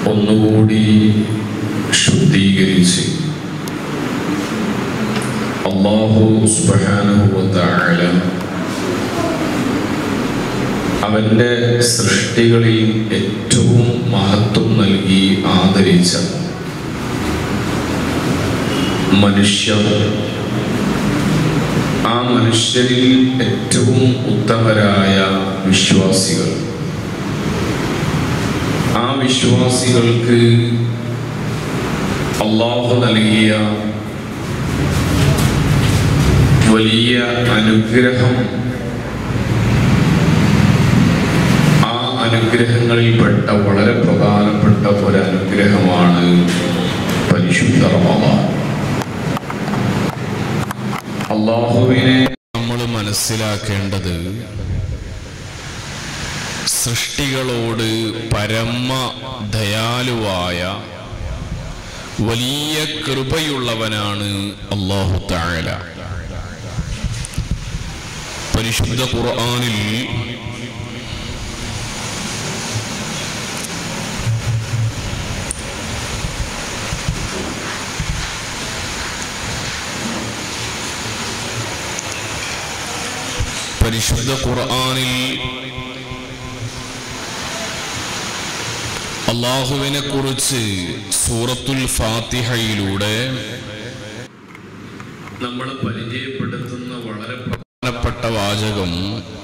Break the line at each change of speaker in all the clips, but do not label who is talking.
ഒന്നുകൂടി ശുദ്ധീകരിച്ച് അള്ളാഹു സുബാനുഭവത്തായ അവൻ്റെ സൃഷ്ടികളിൽ ഏറ്റവും മഹത്വം നൽകി ആദരിച്ച മനുഷ്യർ ആ മനുഷ്യരിൽ ഏറ്റവും ഉത്തമരായ വിശ്വാസികൾ ആ വിശ്വാസികൾക്ക് അള്ളാഹു നൽകിയ വലിയ അനുഗ്രഹം ആ അനുഗ്രഹങ്ങളിൽപ്പെട്ട വളരെ പ്രധാനപ്പെട്ട ഒരു അനുഗ്രഹമാണ് പരിശുദ്ധ റമദാൻ അള്ളാഹുവിനെ
നമ്മൾ മനസ്സിലാക്കേണ്ടത് സൃഷ്ടികളോട് പരമ ദയാലുവായ വലിയ കൃപയുള്ളവനാണ് അള്ളാഹു താഴല പരിശുദ്ധ ഖുർആനിൽ പരിശുദ്ധ ഖുർആനിൽ അള്ളാഹുവിനെ കുറിച്ച് സൂറത്തുൽ ഫാത്തിഹയിലൂടെ
നമ്മൾ പരിചയപ്പെടുത്തുന്ന വളരെ
പ്രധാനപ്പെട്ട വാചകം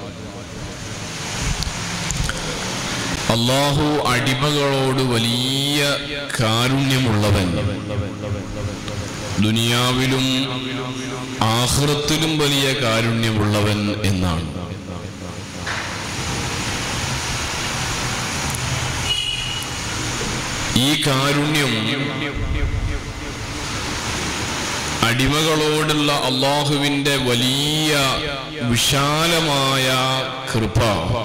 അള്ളാഹു അടിമകളോട് വലിയ കാരുണ്യമുള്ളവൻ ദുനിയാവിലും ആഹൃത്തിലും വലിയ കാരുണ്യമുള്ളവൻ എന്നാണ് ഈ കാരുണ്യം അടിമകളോടുള്ള അള്ളാഹുവിന്റെ വലിയ വിശാലമായ കൃപ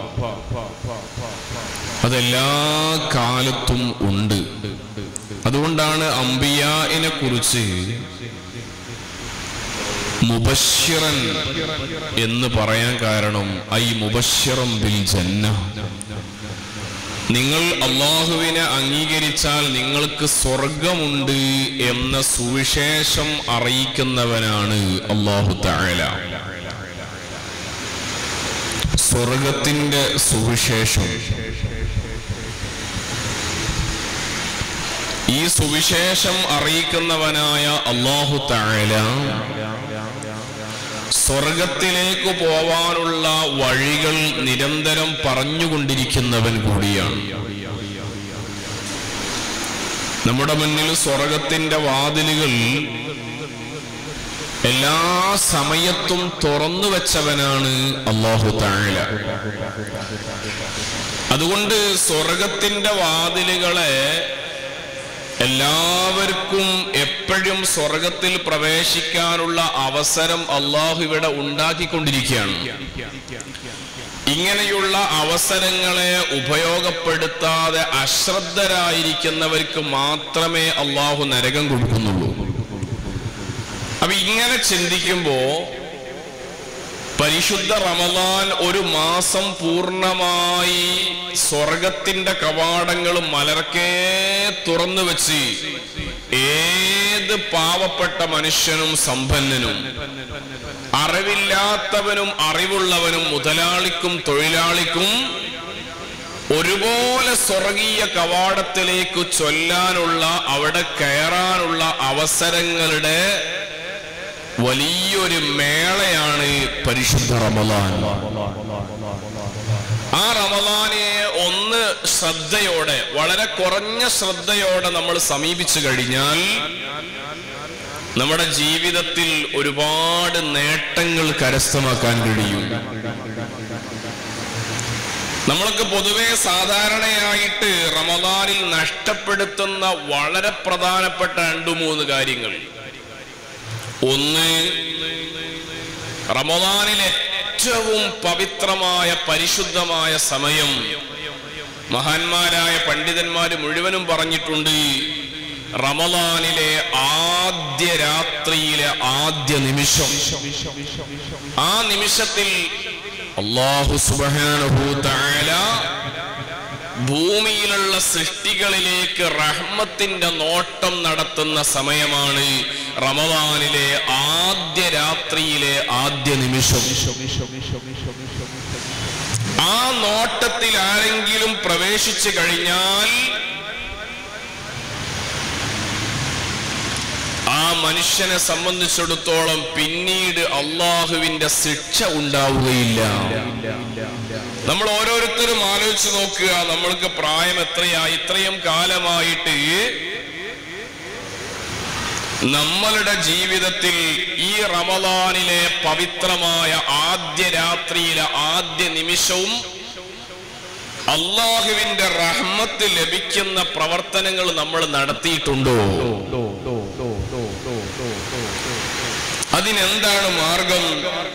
അതെല്ലാ കാലത്തും ഉണ്ട് അതുകൊണ്ടാണ് അംബിയാനെ കുറിച്ച് മുബശ്ശിറൻ എന്ന് പറയാൻ കാരണം ഐ മുബശ്ശിറം ബിൽ ജന്ന നിങ്ങൾ അള്ളാഹുവിനെ അംഗീകരിച്ചാൽ നിങ്ങൾക്ക് സ്വർഗമുണ്ട് എന്ന സുവിശേഷം അറിയിക്കുന്നവനാണ് അള്ളാഹു താഴല സ്വർഗത്തിന്റെ സുവിശേഷം ഈ സുവിശേഷം അറിയിക്കുന്നവനായ അള്ളാഹു താഴല സ്വർഗത്തിലേക്ക് പോവാനുള്ള വഴികൾ നിരന്തരം പറഞ്ഞുകൊണ്ടിരിക്കുന്നവൻ കൂടിയാണ് നമ്മുടെ മുന്നിൽ സ്വർഗത്തിന്റെ വാതിലുകൾ എല്ലാ സമയത്തും തുറന്നു വെച്ചവനാണ് അള്ളാഹു താഴല അതുകൊണ്ട് സ്വർഗത്തിന്റെ വാതിലുകളെ എല്ലാവർക്കും എപ്പോഴും സ്വർഗത്തിൽ പ്രവേശിക്കാനുള്ള അവസരം അള്ളാഹു ഇവിടെ ഉണ്ടാക്കിക്കൊണ്ടിരിക്കുകയാണ് ഇങ്ങനെയുള്ള അവസരങ്ങളെ ഉപയോഗപ്പെടുത്താതെ അശ്രദ്ധരായിരിക്കുന്നവർക്ക് മാത്രമേ അള്ളാഹു നരകം കൊടുക്കുന്നുള്ളൂ അപ്പൊ ഇങ്ങനെ ചിന്തിക്കുമ്പോ പരിശുദ്ധ റമദാൻ ഒരു മാസം പൂർണ്ണമായി സ്വർഗത്തിന്റെ കവാടങ്ങൾ മലർക്കേ തുറന്നു വെച്ച് ഏത് പാവപ്പെട്ട മനുഷ്യനും സമ്പന്നനും അറിവില്ലാത്തവനും അറിവുള്ളവനും മുതലാളിക്കും തൊഴിലാളിക്കും ഒരുപോലെ സ്വർഗീയ കവാടത്തിലേക്ക് ചൊല്ലാനുള്ള അവിടെ കയറാനുള്ള അവസരങ്ങളുടെ വലിയൊരു മേളയാണ് പരിശുദ്ധ റമദാൻ ആ റമദാനെ ഒന്ന് ശ്രദ്ധയോടെ വളരെ കുറഞ്ഞ ശ്രദ്ധയോടെ നമ്മൾ സമീപിച്ചു കഴിഞ്ഞാൽ നമ്മുടെ ജീവിതത്തിൽ ഒരുപാട് നേട്ടങ്ങൾ കരസ്ഥമാക്കാൻ കഴിയും നമ്മളൊക്കെ പൊതുവെ സാധാരണയായിട്ട് റമദാനിൽ നഷ്ടപ്പെടുത്തുന്ന വളരെ പ്രധാനപ്പെട്ട രണ്ടു മൂന്ന് കാര്യങ്ങൾ ഒന്ന് റമദാനിൽ ഏറ്റവും പവിത്രമായ പരിശുദ്ധമായ സമയം മഹാന്മാരായ പണ്ഡിതന്മാര് മുഴുവനും പറഞ്ഞിട്ടുണ്ട് റമദാനിലെ ആദ്യ രാത്രിയിലെ ആദ്യ നിമിഷം ആ നിമിഷത്തിൽ അള്ളാഹു സുബ്ഹാനഹു തആല ഭൂമിയിലുള്ള സൃഷ്ടികളിലേക്ക് റഹ്മത്തിന്റെ നോട്ടം നടത്തുന്ന സമയമാണ് റമദാനിലെ ആദ്യ രാത്രിയിലെ ആദ്യ നിമിഷം ആ നോട്ടത്തിൽ ആരെങ്കിലും പ്രവേശിച്ചു കഴിഞ്ഞാൽ ആ മനുഷ്യനെ സംബന്ധിച്ചിടത്തോളം പിന്നീട് അള്ളാഹുവിന്റെ ശിക്ഷ ഉണ്ടാവുകയില്ല നമ്മൾ ഓരോരുത്തരും ആലോചിച്ച് നോക്കുക നമ്മൾക്ക് പ്രായം എത്രയായി ഇത്രയും കാലമായിട്ട് നമ്മളുടെ ജീവിതത്തിൽ ഈ റമദാനിലെ പവിത്രമായ ആദ്യ രാത്രിയിലെ ആദ്യ നിമിഷവും അള്ളാഹുവിന്റെ റഹ്മത്ത് ലഭിക്കുന്ന പ്രവർത്തനങ്ങൾ നമ്മൾ നടത്തിയിട്ടുണ്ടോ അതിനെന്താണ് മാർഗം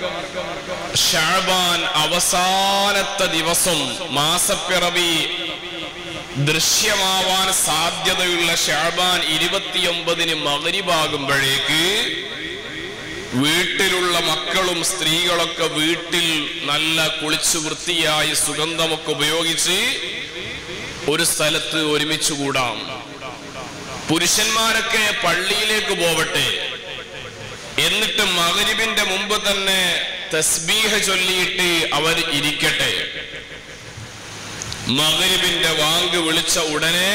ഷാബാൻ അവസാനത്തെ ദിവസം മാസപ്പിറവി ദൃശ്യമാവാൻ സാധ്യതയുള്ള ഷാബാൻ ഇരുപത്തിയൊമ്പതിന് മകരിവാകുമ്പോഴേക്ക് വീട്ടിലുള്ള മക്കളും സ്ത്രീകളൊക്കെ വീട്ടിൽ നല്ല കുളിച്ചു വൃത്തിയായി സുഗന്ധമൊക്കെ ഉപയോഗിച്ച് ഒരു സ്ഥലത്ത് ഒരുമിച്ച് കൂടാം പുരുഷന്മാരൊക്കെ പള്ളിയിലേക്ക് പോവട്ടെ എന്നിട്ട് മകരിബിന്റെ മുമ്പ് തന്നെ തസ്ബീഹ ചൊല്ലിയിട്ട് അവർ ഇരിക്കട്ടെ മകരിബിന്റെ വാങ്ക് വിളിച്ച ഉടനെ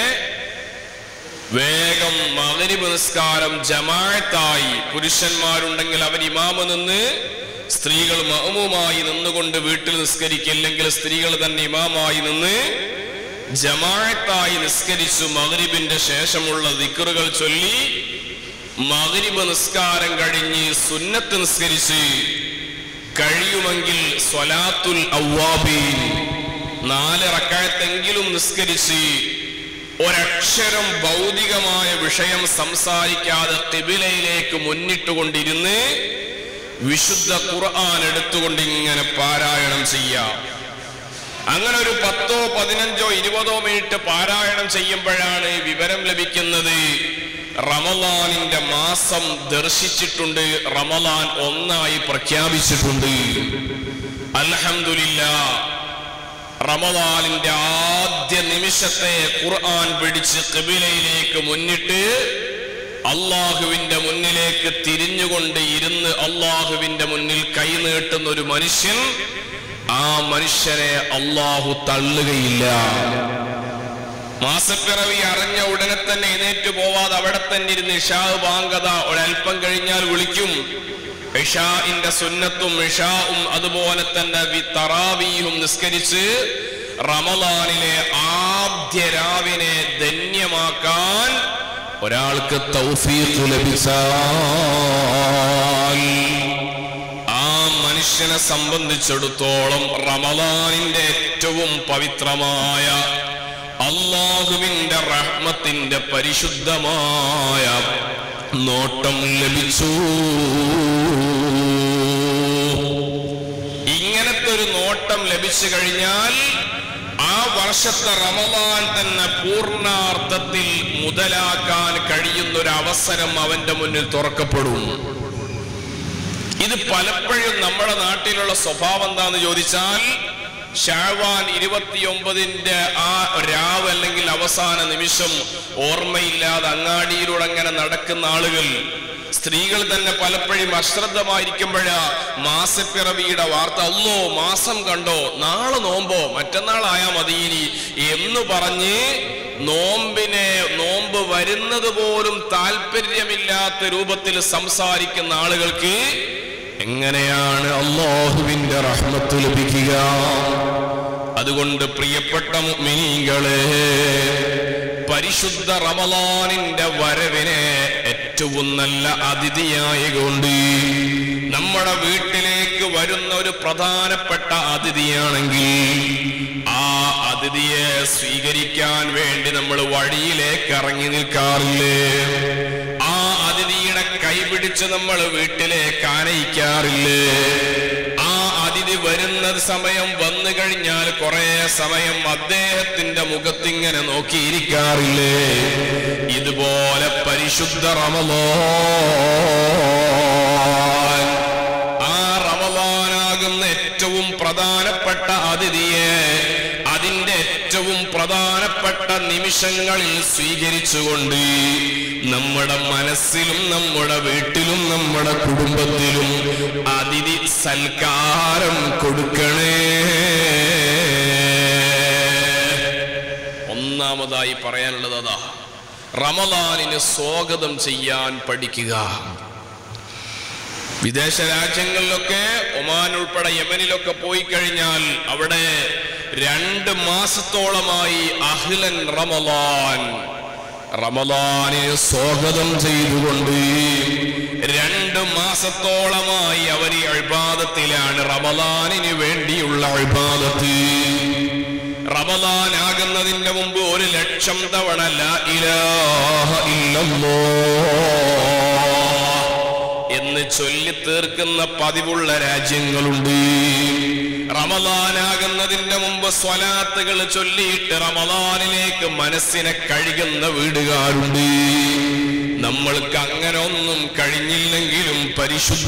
വേഗം മകരിബ് നിസ്കാരം ജമാഅത്തായി പുരുഷന്മാരുണ്ടെങ്കിൽ അവർ ഇമാമ നിന്ന് സ്ത്രീകൾ മഹമുമായി നിന്നുകൊണ്ട് വീട്ടിൽ നിസ്കരിക്കില്ലെങ്കിൽ സ്ത്രീകൾ തന്നെ ഇമാമായി നിന്ന് ജമാഅത്തായി നിസ്കരിച്ചു മകരിബിന്റെ ശേഷമുള്ള ദിക്കറുകൾ ചൊല്ലി മകരിബ് നിസ്കാരം കഴിഞ്ഞ് സുന്നത്ത് നിസ്കരിച്ച് കഴിയുമെങ്കിൽ സ്വലാത്തുൽ ഔവാബീൻ നാല് റക്കായത്തെങ്കിലും നിസ്കരിച്ച് ഒരക്ഷരം ഭൗതികമായ വിഷയം സംസാരിക്കാതെ കിബിലയിലേക്ക് മുന്നിട്ടുകൊണ്ടിരുന്ന് വിശുദ്ധ ഖുർആൻ എടുത്തുകൊണ്ട് ഇങ്ങനെ പാരായണം ചെയ്യാം അങ്ങനെ ഒരു പത്തോ പതിനഞ്ചോ ഇരുപതോ മിനിറ്റ് പാരായണം ചെയ്യുമ്പോഴാണ് വിവരം ലഭിക്കുന്നത് റമലാനിന്റെ മാസം ദർശിച്ചിട്ടുണ്ട് റമലാൻ ഒന്നായി പ്രഖ്യാപിച്ചിട്ടുണ്ട് അൽഹംദുലില്ല റമദാനിന്റെ ആദ്യ നിമിഷത്തെ ഖുർആൻ പിടിച്ച് കബിലയിലേക്ക് മുന്നിട്ട് അള്ളാഹുവിന്റെ മുന്നിലേക്ക് തിരിഞ്ഞുകൊണ്ട് ഇരുന്ന് അള്ളാഹുവിന്റെ മുന്നിൽ കൈനീട്ടുന്ന ഒരു മനുഷ്യൻ ആ മനുഷ്യനെ അള്ളാഹു തള്ളുകയില്ല മാസപ്പിറവി അറിഞ്ഞ ഉടനെ തന്നെ എഴുന്നേറ്റ് പോവാതെ അവിടെ തന്നെ ഇരുന്ന് ഇഷാഹ് വാങ്കത ഒരൽപ്പം കഴിഞ്ഞാൽ വിളിക്കും ഇഷാഇന്റെ സുന്നത്തും ഇഷാവും അതുപോലെ തന്നെ വി- തറാവീഹും നിസ്കരിച്ച് റമദാനിലെ ആദ്യ രാവിനെ ധന്യമാക്കാൻ ഒരാൾക്ക് തൗഫീഖ് ലഭിച്ചാൽ ആ മനുഷ്യനെ സംബന്ധിച്ചിടത്തോളം റമദാനിന്റെ ഏറ്റവും പവിത്രമായ അള്ളാഹുവിന്റെ റഹ്മത്തിന്റെ പരിശുദ്ധമായ നോട്ടം ലഭിച്ചു ഇങ്ങനത്തെ ഒരു നോട്ടം ലഭിച്ചു കഴിഞ്ഞാൽ ആ വർഷത്തെ റമദാൻ തന്നെ പൂർണ്ണാർത്ഥത്തിൽ മുതലാക്കാൻ കഴിയുന്ന ഒരു അവസരം അവന്റെ മുന്നിൽ തുറക്കപ്പെടും ഇത് പലപ്പോഴും നമ്മുടെ നാട്ടിലുള്ള സ്വഭാവം എന്താന്ന് ചോദിച്ചാൽ ഷാവാൻ ഇരുപത്തിയൊമ്പതിന്റെ ആ രാവ് അല്ലെങ്കിൽ അവസാന നിമിഷം ഓർമ്മയില്ലാതെ അങ്ങാടിയിലൂടെ അങ്ങനെ നടക്കുന്ന ആളുകൾ സ്ത്രീകൾ തന്നെ പലപ്പോഴും അശ്രദ്ധമായിരിക്കുമ്പോഴാ മാസപ്പിറവിയുടെ വാർത്ത അല്ലോ മാസം കണ്ടോ നാളെ നോമ്പോ മറ്റന്നാളായാ മതി ഇനി എന്ന് പറഞ്ഞ് നോമ്പിനെ നോമ്പ് വരുന്നത് പോലും താല്പര്യമില്ലാത്ത രൂപത്തിൽ സംസാരിക്കുന്ന ആളുകൾക്ക് എങ്ങനെയാണ് അള്ളാഹുവിന്റെ റഹ്മത്ത് ലഭിക്കുക അതുകൊണ്ട് പ്രിയപ്പെട്ട മുഅ്മിനീങ്ങളെ പരിശുദ്ധ റമലാനിന്റെ വരവിനെ ഏറ്റവും നല്ല അതിഥിയായി കൊണ്ട് നമ്മുടെ വീട്ടിലേക്ക് വരുന്ന ഒരു പ്രധാനപ്പെട്ട അതിഥിയാണെങ്കിൽ ആ അതിഥിയെ സ്വീകരിക്കാൻ വേണ്ടി നമ്മൾ വഴിയിലേക്ക് ഇറങ്ങി നിൽക്കാറില്ലേ ആ അതിഥിയുടെ കൈപിടിച്ച് നമ്മൾ വീട്ടിലേക്ക് ആനയിക്കാറില്ലേ ആ അതിഥി വരുന്ന സമയം വന്നു കഴിഞ്ഞാൽ കുറെ സമയം അദ്ദേഹത്തിന്റെ മുഖത്തിങ്ങനെ നോക്കിയിരിക്കാറില്ലേ ഇതുപോലെ പരിശുദ്ധ റമളാൻ ആ റമളാനാകുന്ന ഏറ്റവും പ്രധാനപ്പെട്ട അതിഥിയെ അതിന്റെ ഏറ്റവും പ്രധാന നിമിഷങ്ങളിൽ സ്വീകരിച്ചുകൊണ്ട് നമ്മുടെ മനസ്സിലും നമ്മുടെ വീട്ടിലും നമ്മുടെ കുടുംബത്തിലും അതിഥി സൽക്കാരം കൊടുക്കണേ ഒന്നാമതായി പറയാനുള്ളത് അതാ റമദാനിന് സ്വാഗതം ചെയ്യാൻ പഠിക്കുക വിദേശ രാജ്യങ്ങളിലൊക്കെ ഒമാൻ ഉൾപ്പെടെ യമനിലൊക്കെ പോയി കഴിഞ്ഞാൽ അവിടെ രണ്ട് മാസത്തോളമായി അഹ്ലൻ റമദാൻ റമദാനിന് സ്വാഗതം ചെയ്തുകൊണ്ട് രണ്ട് മാസത്തോളമായി അവർ ഈ അഴിബാദത്തിലാണ് റമദാനിന് വേണ്ടിയുള്ള അഴിബാദത്ത് റമദാൻ ആകുന്നതിന്റെ മുമ്പ് ഒരു ലക്ഷം തവണ ലാ ഇലാഹ ഇല്ലല്ലാഹ് എന്ന് ചൊല്ലി തീർക്കുന്ന പതിവുള്ള രാജ്യങ്ങളുണ്ട് റമദാനാകുന്നതിന്റെ മുമ്പ് സ്വലാത്തുകൾ ചൊല്ലിയിട്ട് റമദാനിലേക്ക് മനസ്സിനെ കഴുകുന്ന വീടുകാരുണ്ട് നമ്മൾക്ക് അങ്ങനെ ഒന്നും കഴിഞ്ഞില്ലെങ്കിലും പരിശുദ്ധ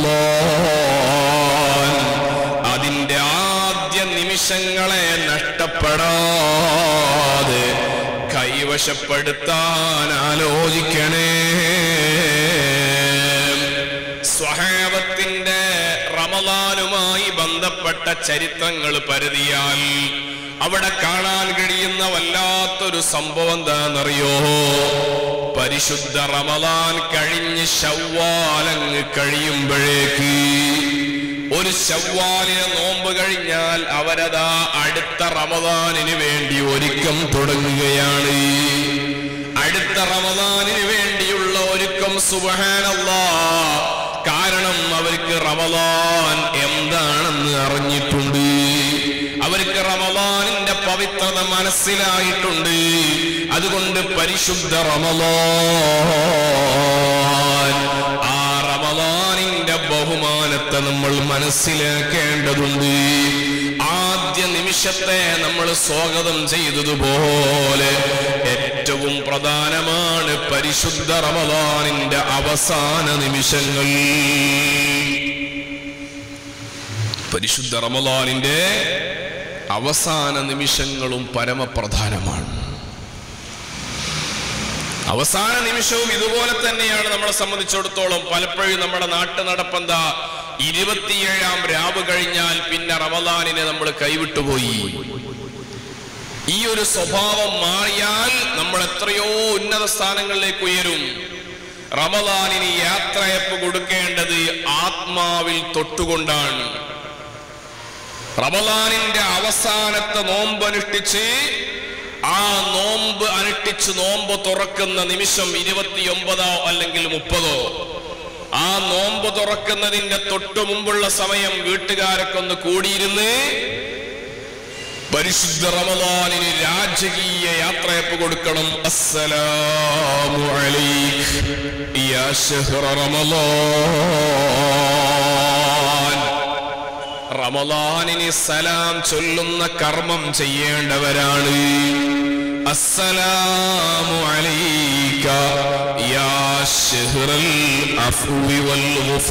റമദാൻ അതിന്റെ ആദ്യ നിമിഷങ്ങളെ നഷ്ടപ്പെടാതെ കൈവശപ്പെടുത്താൻ ആലോചിക്കണേ സ്വഹാബത്തിന്റെ റമദാനുമായി ബന്ധപ്പെട്ട ചരിത്രങ്ങൾ പരതിയാൽ അവിടെ കാണാൻ കഴിയുന്ന വല്ലാത്തൊരു സംഭവം എന്താണെന്നറിയോ പരിശുദ്ധ റമദാൻ കഴിഞ്ഞ് ശവ്വാലങ്ങ് കഴിയുമ്പോഴേക്ക് ഒരു ശവ്വാലിനെ നോമ്പ് കഴിഞ്ഞാൽ അവരതാ അടുത്ത റമദാനിന് വേണ്ടി ഒരുക്കം തുടങ്ങുകയാണ് അടുത്ത റമദാനിന് വേണ്ടിയുള്ള ഒരുക്കം സുബഹാനല്ലാ കാരണം അവർക്ക് റമദാൻ എന്താണെന്ന് അറിഞ്ഞിട്ടുണ്ട് അവർക്ക് റമദാനിന്റെ പവിത്രത മനസ്സിലായിട്ടുണ്ട് അതുകൊണ്ട് പരിശുദ്ധ റമദാൻ ആ റമദാനിന്റെ ബഹുമാനത്തെ നമ്മൾ മനസ്സിലാക്കേണ്ടതുണ്ട് ആദ്യ നിമിഷത്തെ നമ്മൾ സ്വാഗതം ചെയ്തതുപോലെ ഏറ്റവും പ്രധാനമാണ് പരിശുദ്ധ റമദാനിന്റെ അവസാന നിമിഷങ്ങൾ പരിശുദ്ധ റമദാനിന്റെ അവസാന നിമിഷങ്ങളും പരമപ്രധാനമാണ് അവസാന നിമിഷവും ഇതുപോലെ തന്നെയാണ് നമ്മളെ സംബന്ധിച്ചിടത്തോളം പലപ്പോഴും നമ്മുടെ നാട്ടു നടപ്പെന്താ ഇരുപത്തിയേഴാം രാവ് കഴിഞ്ഞാൽ പിന്നെ റമദാനിനെ നമ്മൾ കൈവിട്ടുപോയി ഈ ഒരു സ്വഭാവം മാറിയാൽ നമ്മൾ എത്രയോ ഉന്നത സ്ഥാനങ്ങളിലേക്ക് ഉയരും റമദാനിന് യാത്രയപ്പ് കൊടുക്കേണ്ടത് ആത്മാവിൽ തൊട്ടുകൊണ്ടാണ് റമദാനിന്റെ അവസാനത്തെ നോമ്പ് അനുഷ്ഠിച്ച് ആ നോമ്പ് അനുഷ്ഠിച്ച് നോമ്പ് തുറക്കുന്ന നിമിഷം ഇരുപത്തിയൊമ്പതോ അല്ലെങ്കിൽ മുപ്പതോ ആ നോമ്പ് തുറക്കുന്നതിന്റെ തൊട്ടു മുമ്പുള്ള സമയം വീട്ടുകാരൊക്കെ ഒന്ന് കൂടിയിരുന്ന് പരിശുദ്ധ റമദാനിന് രാജകീയ യാത്രയപ്പ് കൊടുക്കണം അസ്സലാമു അലൈക് യാ ശഹ്റ റമദാൻ റമദാനിന് സലാം ചൊല്ലുന്ന കർമ്മം ചെയ്യേണ്ടവരാണ് അസ്സലാമു അലൈക യാ ശഹ്റൽ അഫ്വി വൽ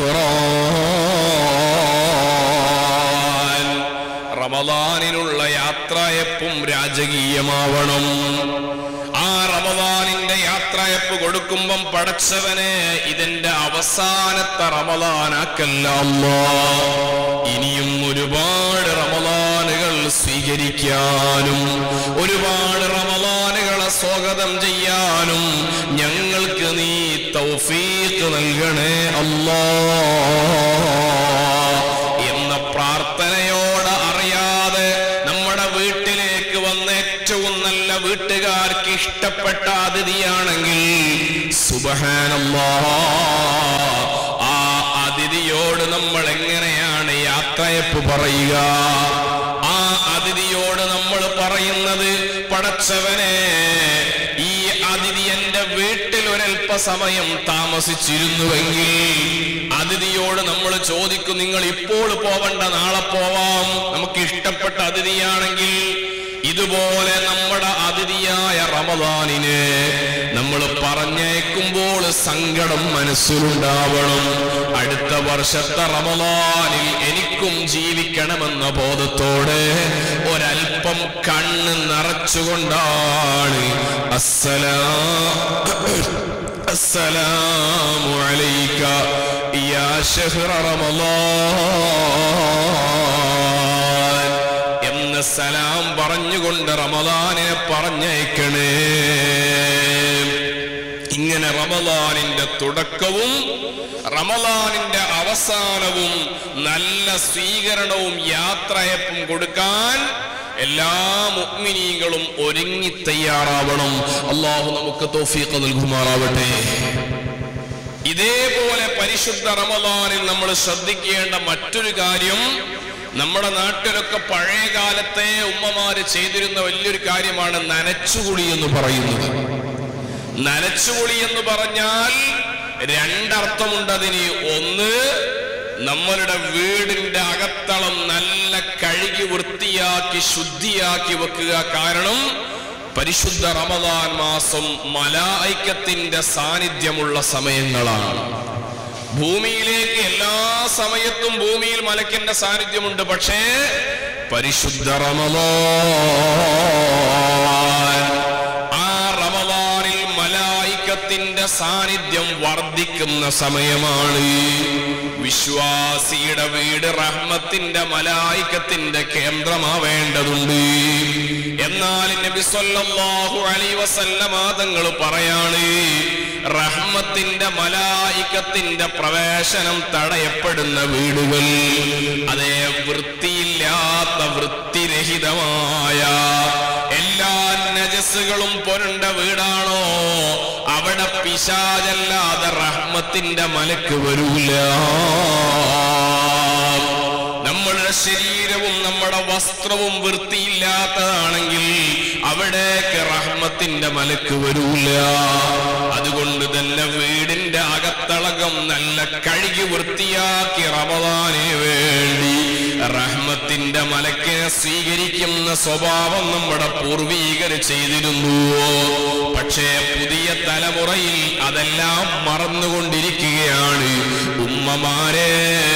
ഗുഫ്റാൻ റമദാനിനുള്ള യാത്രയപ്പും രാജകീയമാവണം ആ റമദാനിന്റെ യാത്രയപ്പ് കൊടുക്കുമ്പം പടച്ചവനെ ഇതിന്റെ അവസാനത്തെ റമദാനാക്കല്ല അല്ലാ. ഇനിയും ഒരുപാട് റമദാനുകൾ സ്വീകരിക്കാനും ഒരുപാട് റമദാനുകളെ സ്വാഗതം ചെയ്യാനും ഞങ്ങൾക്ക് നീ തൗഫീഖ് നൽകണേ അല്ലാ എന്ന പ്രാർത്ഥനയോട് അറിയാതെ നമ്മുടെ വീട്ടിലേക്ക് വന്ന ഏറ്റവും നല്ല വീട്ടുകാർക്ക് ഇഷ്ടപ്പെട്ട അതിഥിയാണെങ്കിൽ സുബഹാനല്ലാ ആ അതിഥിയോട് നമ്മൾ എങ്ങനെയാണ് യാത്രയപ്പ് പറയുക ആ അതിഥിയോട് നമ്മൾ പറയുന്നത് പടച്ചവനെ ഈ അതിഥി എന്റെ വീട്ടിൽ ഒരല്പസമയം താമസിച്ചിരുന്നുവെങ്കിൽ അതിഥിയോട് നമ്മൾ ചോദിക്കും നിങ്ങൾ ഇപ്പോൾ പോവണ്ട നാളെ പോവാം നമുക്ക് ഇഷ്ടപ്പെട്ട അതിഥിയാണെങ്കിൽ ഇതുപോലെ നമ്മുടെ അതിഥിയായ റമദാനിന് നമ്മൾ നമ്മൾ പറഞ്ഞേക്കുമ്പോൾ സങ്കടം മനസ്സിലുണ്ടാവണം അടുത്ത വർഷത്തെ റമദാനിൽ എനിക്കും ജീവിക്കണമെന്ന ബോധത്തോടെ ഒരൽപ്പം കണ്ണ് നിറച്ചുകൊണ്ടാണ് അസ്സലാ السلام عليك يا شهر رمضان എന്ന് സലാം പറഞ്ഞുകൊണ്ട് റമദാനിനെ പറഞ്ഞയക്കണേ ഇങ്ങനെ റമദാനിന്റെ തുടക്കവും റമദാനിന്റെ അവസാനവും നല്ല സ്വീകരണവും യാത്രയപ്പും കൊടുക്കാൻ എല്ലാ മുഗ്മിനീകളും ഒരുങ്ങി തയ്യാറാവണം അള്ളാഹു നമുക്ക് തോഫീക്ക് നൽകുമാറാവട്ടെ ഇതേപോലെ പരിശുദ്ധ റമദാനിൽ നമ്മൾ ശ്രദ്ധിക്കേണ്ട മറ്റൊരു കാര്യം നമ്മുടെ നാട്ടിലൊക്കെ പഴയ കാലത്തെ ഉമ്മമാര് ചെയ്തിരുന്ന വലിയൊരു കാര്യമാണ് നനച്ചുകുളി എന്ന് പറയുന്നത് നനച്ചുകുളി എന്ന് പറഞ്ഞാൽ രണ്ടർത്ഥമുണ്ട് അതിന് ഒന്ന് നമ്മളുടെ വീടിന്റെ അകത്തളം നല്ല കഴുകി വൃത്തിയാക്കി ശുദ്ധിയാക്കി വെക്കുക കാരണം പരിശുദ്ധ റമദാൻ മാസം മലായിക്കത്തിന്റെ സാന്നിധ്യമുള്ള സമയങ്ങളാണ് ഭൂമിയിലേക്ക് എല്ലാ സമയത്തും ഭൂമിയിൽ മലക്കിന്റെ സാന്നിധ്യമുണ്ട് പക്ഷേ പരിശുദ്ധ റമദാൻ ആ റമദാനിൽ മലായിക്കത്തിന്റെ സാന്നിധ്യം വർദ്ധിക്കുന്ന സമയമാണ് വിശ്വാസിയുടെ വീട് റഹ്മത്തിന്റെ മലായിക്കത്തിന്റെ കേന്ദ്രമാവേണ്ടതുണ്ട് എന്നാൽ നബി സല്ലല്ലാഹു അലൈഹി വസല്ലമ തങ്ങൾ പറയാണ് റഹ്മത്തിന്റെ മലായിക്കത്തിന്റെ പ്രവേശനം തടയപ്പെടുന്ന വീടുകൾ അതേ വൃത്തിയില്ലാത്ത വൃത്തിരഹിതമായ എല്ലാ നജസ്സുകളും പൊരുണ്ട വീടാണോ അവിടെ പിശാചല്ലാതെ റഹ്മത്തിന്റെ മലക്ക് വരൂല നമ്മളുടെ ശരീരവും നമ്മുടെ വസ്ത്രവും വൃത്തിയില്ലാത്തതാണെങ്കിൽ അവിടേക്ക് റഹ്മത്തിന്റെ മലക്ക് വരൂല അതുകൊണ്ട് തന്നെ വീടിന്റെ അകത്തളകം നല്ല കഴുകി വൃത്തിയാക്കി റമദാനെ വേണ്ടി റഹ്മത്തിന്റെ മലക്കിനെ സ്വീകരിക്കുന്ന സ്വഭാവം നമ്മുടെ പൂർവീകർ ചെയ്തിരുന്നു പക്ഷേ പുതിയ തലമുറയിൽ അതെല്ലാം മറന്നുകൊണ്ടിരിക്കുകയാണ് ഉമ്മമാരെ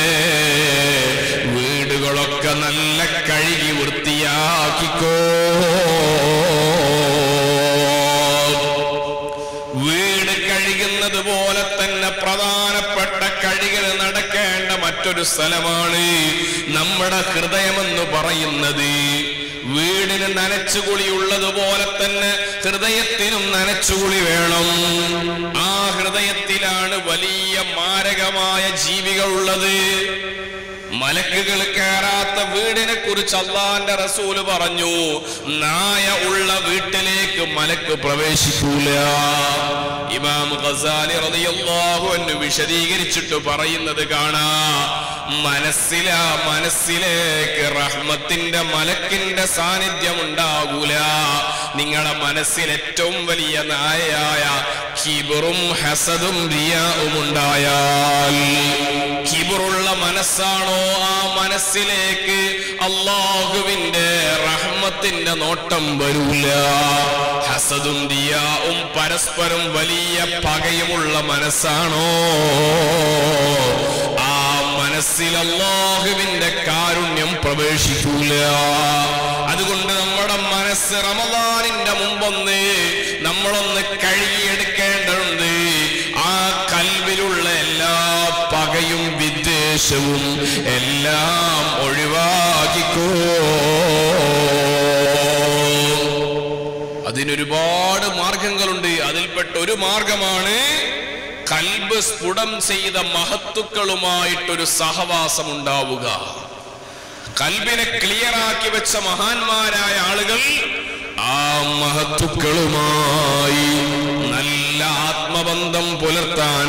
വീടുകളൊക്കെ നല്ല കഴുകി വൃത്തിയാക്കിക്കോ വീട് കഴുകുന്നത് പോലെ തന്നെ പ്രധാനപ്പെട്ട കഴുകൽ നടക്കേണ്ട മറ്റൊരു സ്ഥലമാണ് നമ്മുടെ ഹൃദയമെന്ന് പറയുന്നത് വീടിന് നനച്ചുകുളി ഉള്ളതുപോലെ തന്നെ ഹൃദയത്തിനും നനച്ചുകുളി വേണം ആ ഹൃദയത്തിലാണ് വലിയ മാരകമായ ജീവികൾ ഉള്ളത് മലക്കുകൾ കയറാത്ത വീടിനെ കുറിച്ച് അള്ളാന്റെ റസൂല് പറഞ്ഞു നായ ഉള്ള വീട്ടിലേക്ക് മലക്ക് പ്രവേശിക്കൂല ഇമാം ഖസാലി റളിയല്ലാഹു അൻഹു വിശദീകരിച്ചിട്ട് പറയുന്നത് കാണാ മനസ്സില മനസ്സിലേക്ക് റഹ്മത്തിന്റെ മലക്കിന്റെ സാന്നിധ്യം ഉണ്ടാകൂല നിങ്ങളുടെ മനസ്സിൽ ഏറ്റവും വലിയ നായയായ കിബറും ഹസദും റിയാവും ഉണ്ടായാൽ കിബറുള്ള മനസ്സാണോ ആ മനസ്സിലേക്ക് അള്ളാഹുവിന്റെ റഹ്മത്തിന്റെ നോട്ടം വരൂല ഹസദും ദിയാവും പരസ്പരം വലിയ പകയുമുള്ള മനസ്സാണോ ആ മനസ്സിൽ അള്ളാഹുവിന്റെ കാരുണ്യം പ്രവേശിക്കൂല അതുകൊണ്ട് നമ്മുടെ മനസ്സ് റമദാനിന്റെ മുമ്പൊന്ന് നമ്മളൊന്ന് കഴുകിയെടുക്കേണ്ടതുണ്ട് ആ കൽവിലുള്ള എല്ലാ പകയും വിദ്വേഷവും എല്ലാം ഒഴിവാക്കിക്കോ അതിനൊരുപാട് മാർഗങ്ങളുണ്ട് അതിൽപ്പെട്ട ഒരു മാർഗമാണ് കൽബ് സ്ഫുടം ചെയ്ത മഹത്തുക്കളുമായിട്ടൊരു സഹവാസം ഉണ്ടാവുക കൽബിനെ ക്ലിയറാക്കി വെച്ച മഹാന്മാരായ ആളുകൾ ആ മഹത്തുക്കളുമായി നല്ല ആത്മബന്ധം പുലർത്താൻ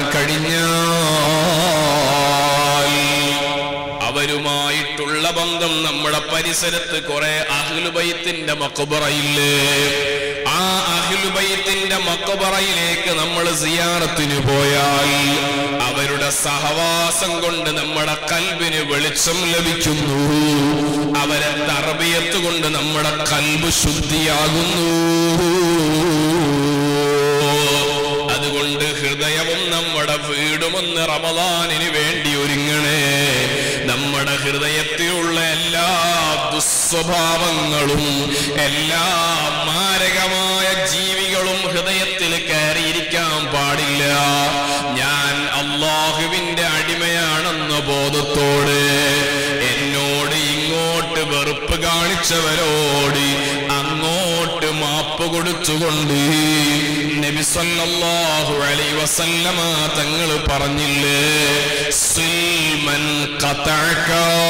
കഴിഞ്ഞാൽ അവരുമായിട്ടുള്ള ബന്ധം നമ്മുടെ പരിസരത്ത് കുറെ അഹ്ലുബൈത്തിന്റെ മക്കുബറയില്ലേ ആ അഹ്ലുബൈത്തിന്റെ മക്കുബറയിലേക്ക് നമ്മൾ സിയാറത്തിന് പോയാൽ അവരുടെ സഹവാസം കൊണ്ട് നമ്മുടെ കൽബിന് വെളിച്ചം ലഭിക്കുന്നു അവരെ തർബിയത്ത് കൊണ്ട് നമ്മുടെ കൽബ് ശുദ്ധിയാകുന്നു വീണ്ടും ഒന്ന് റമദാനിന് വേണ്ടി ഒരുങ്ങണേ നമ്മുടെ ഹൃദയത്തിലുള്ള എല്ലാ ദുസ്വഭാവങ്ങളും എല്ലാ മാരകമായ ജീവികളും ഹൃദയത്തിൽ കയറിയിരിക്കാൻ പാടില്ല ഞാൻ അള്ളാഹുവിന്റെ അടിമയാണെന്ന ബോധത്തോട് എന്നോട് ഇങ്ങോട്ട് വെറുപ്പ് കാണിച്ചവരോട് അങ്ങോട്ട് മാപ്പ് കൊടുത്തുകൊണ്ട് നബി സല്ലല്ലാഹു അലൈഹി വസല്ലമ തങ്ങൾ പറഞ്ഞില്ലേ സിൽമൻ ഖതഅക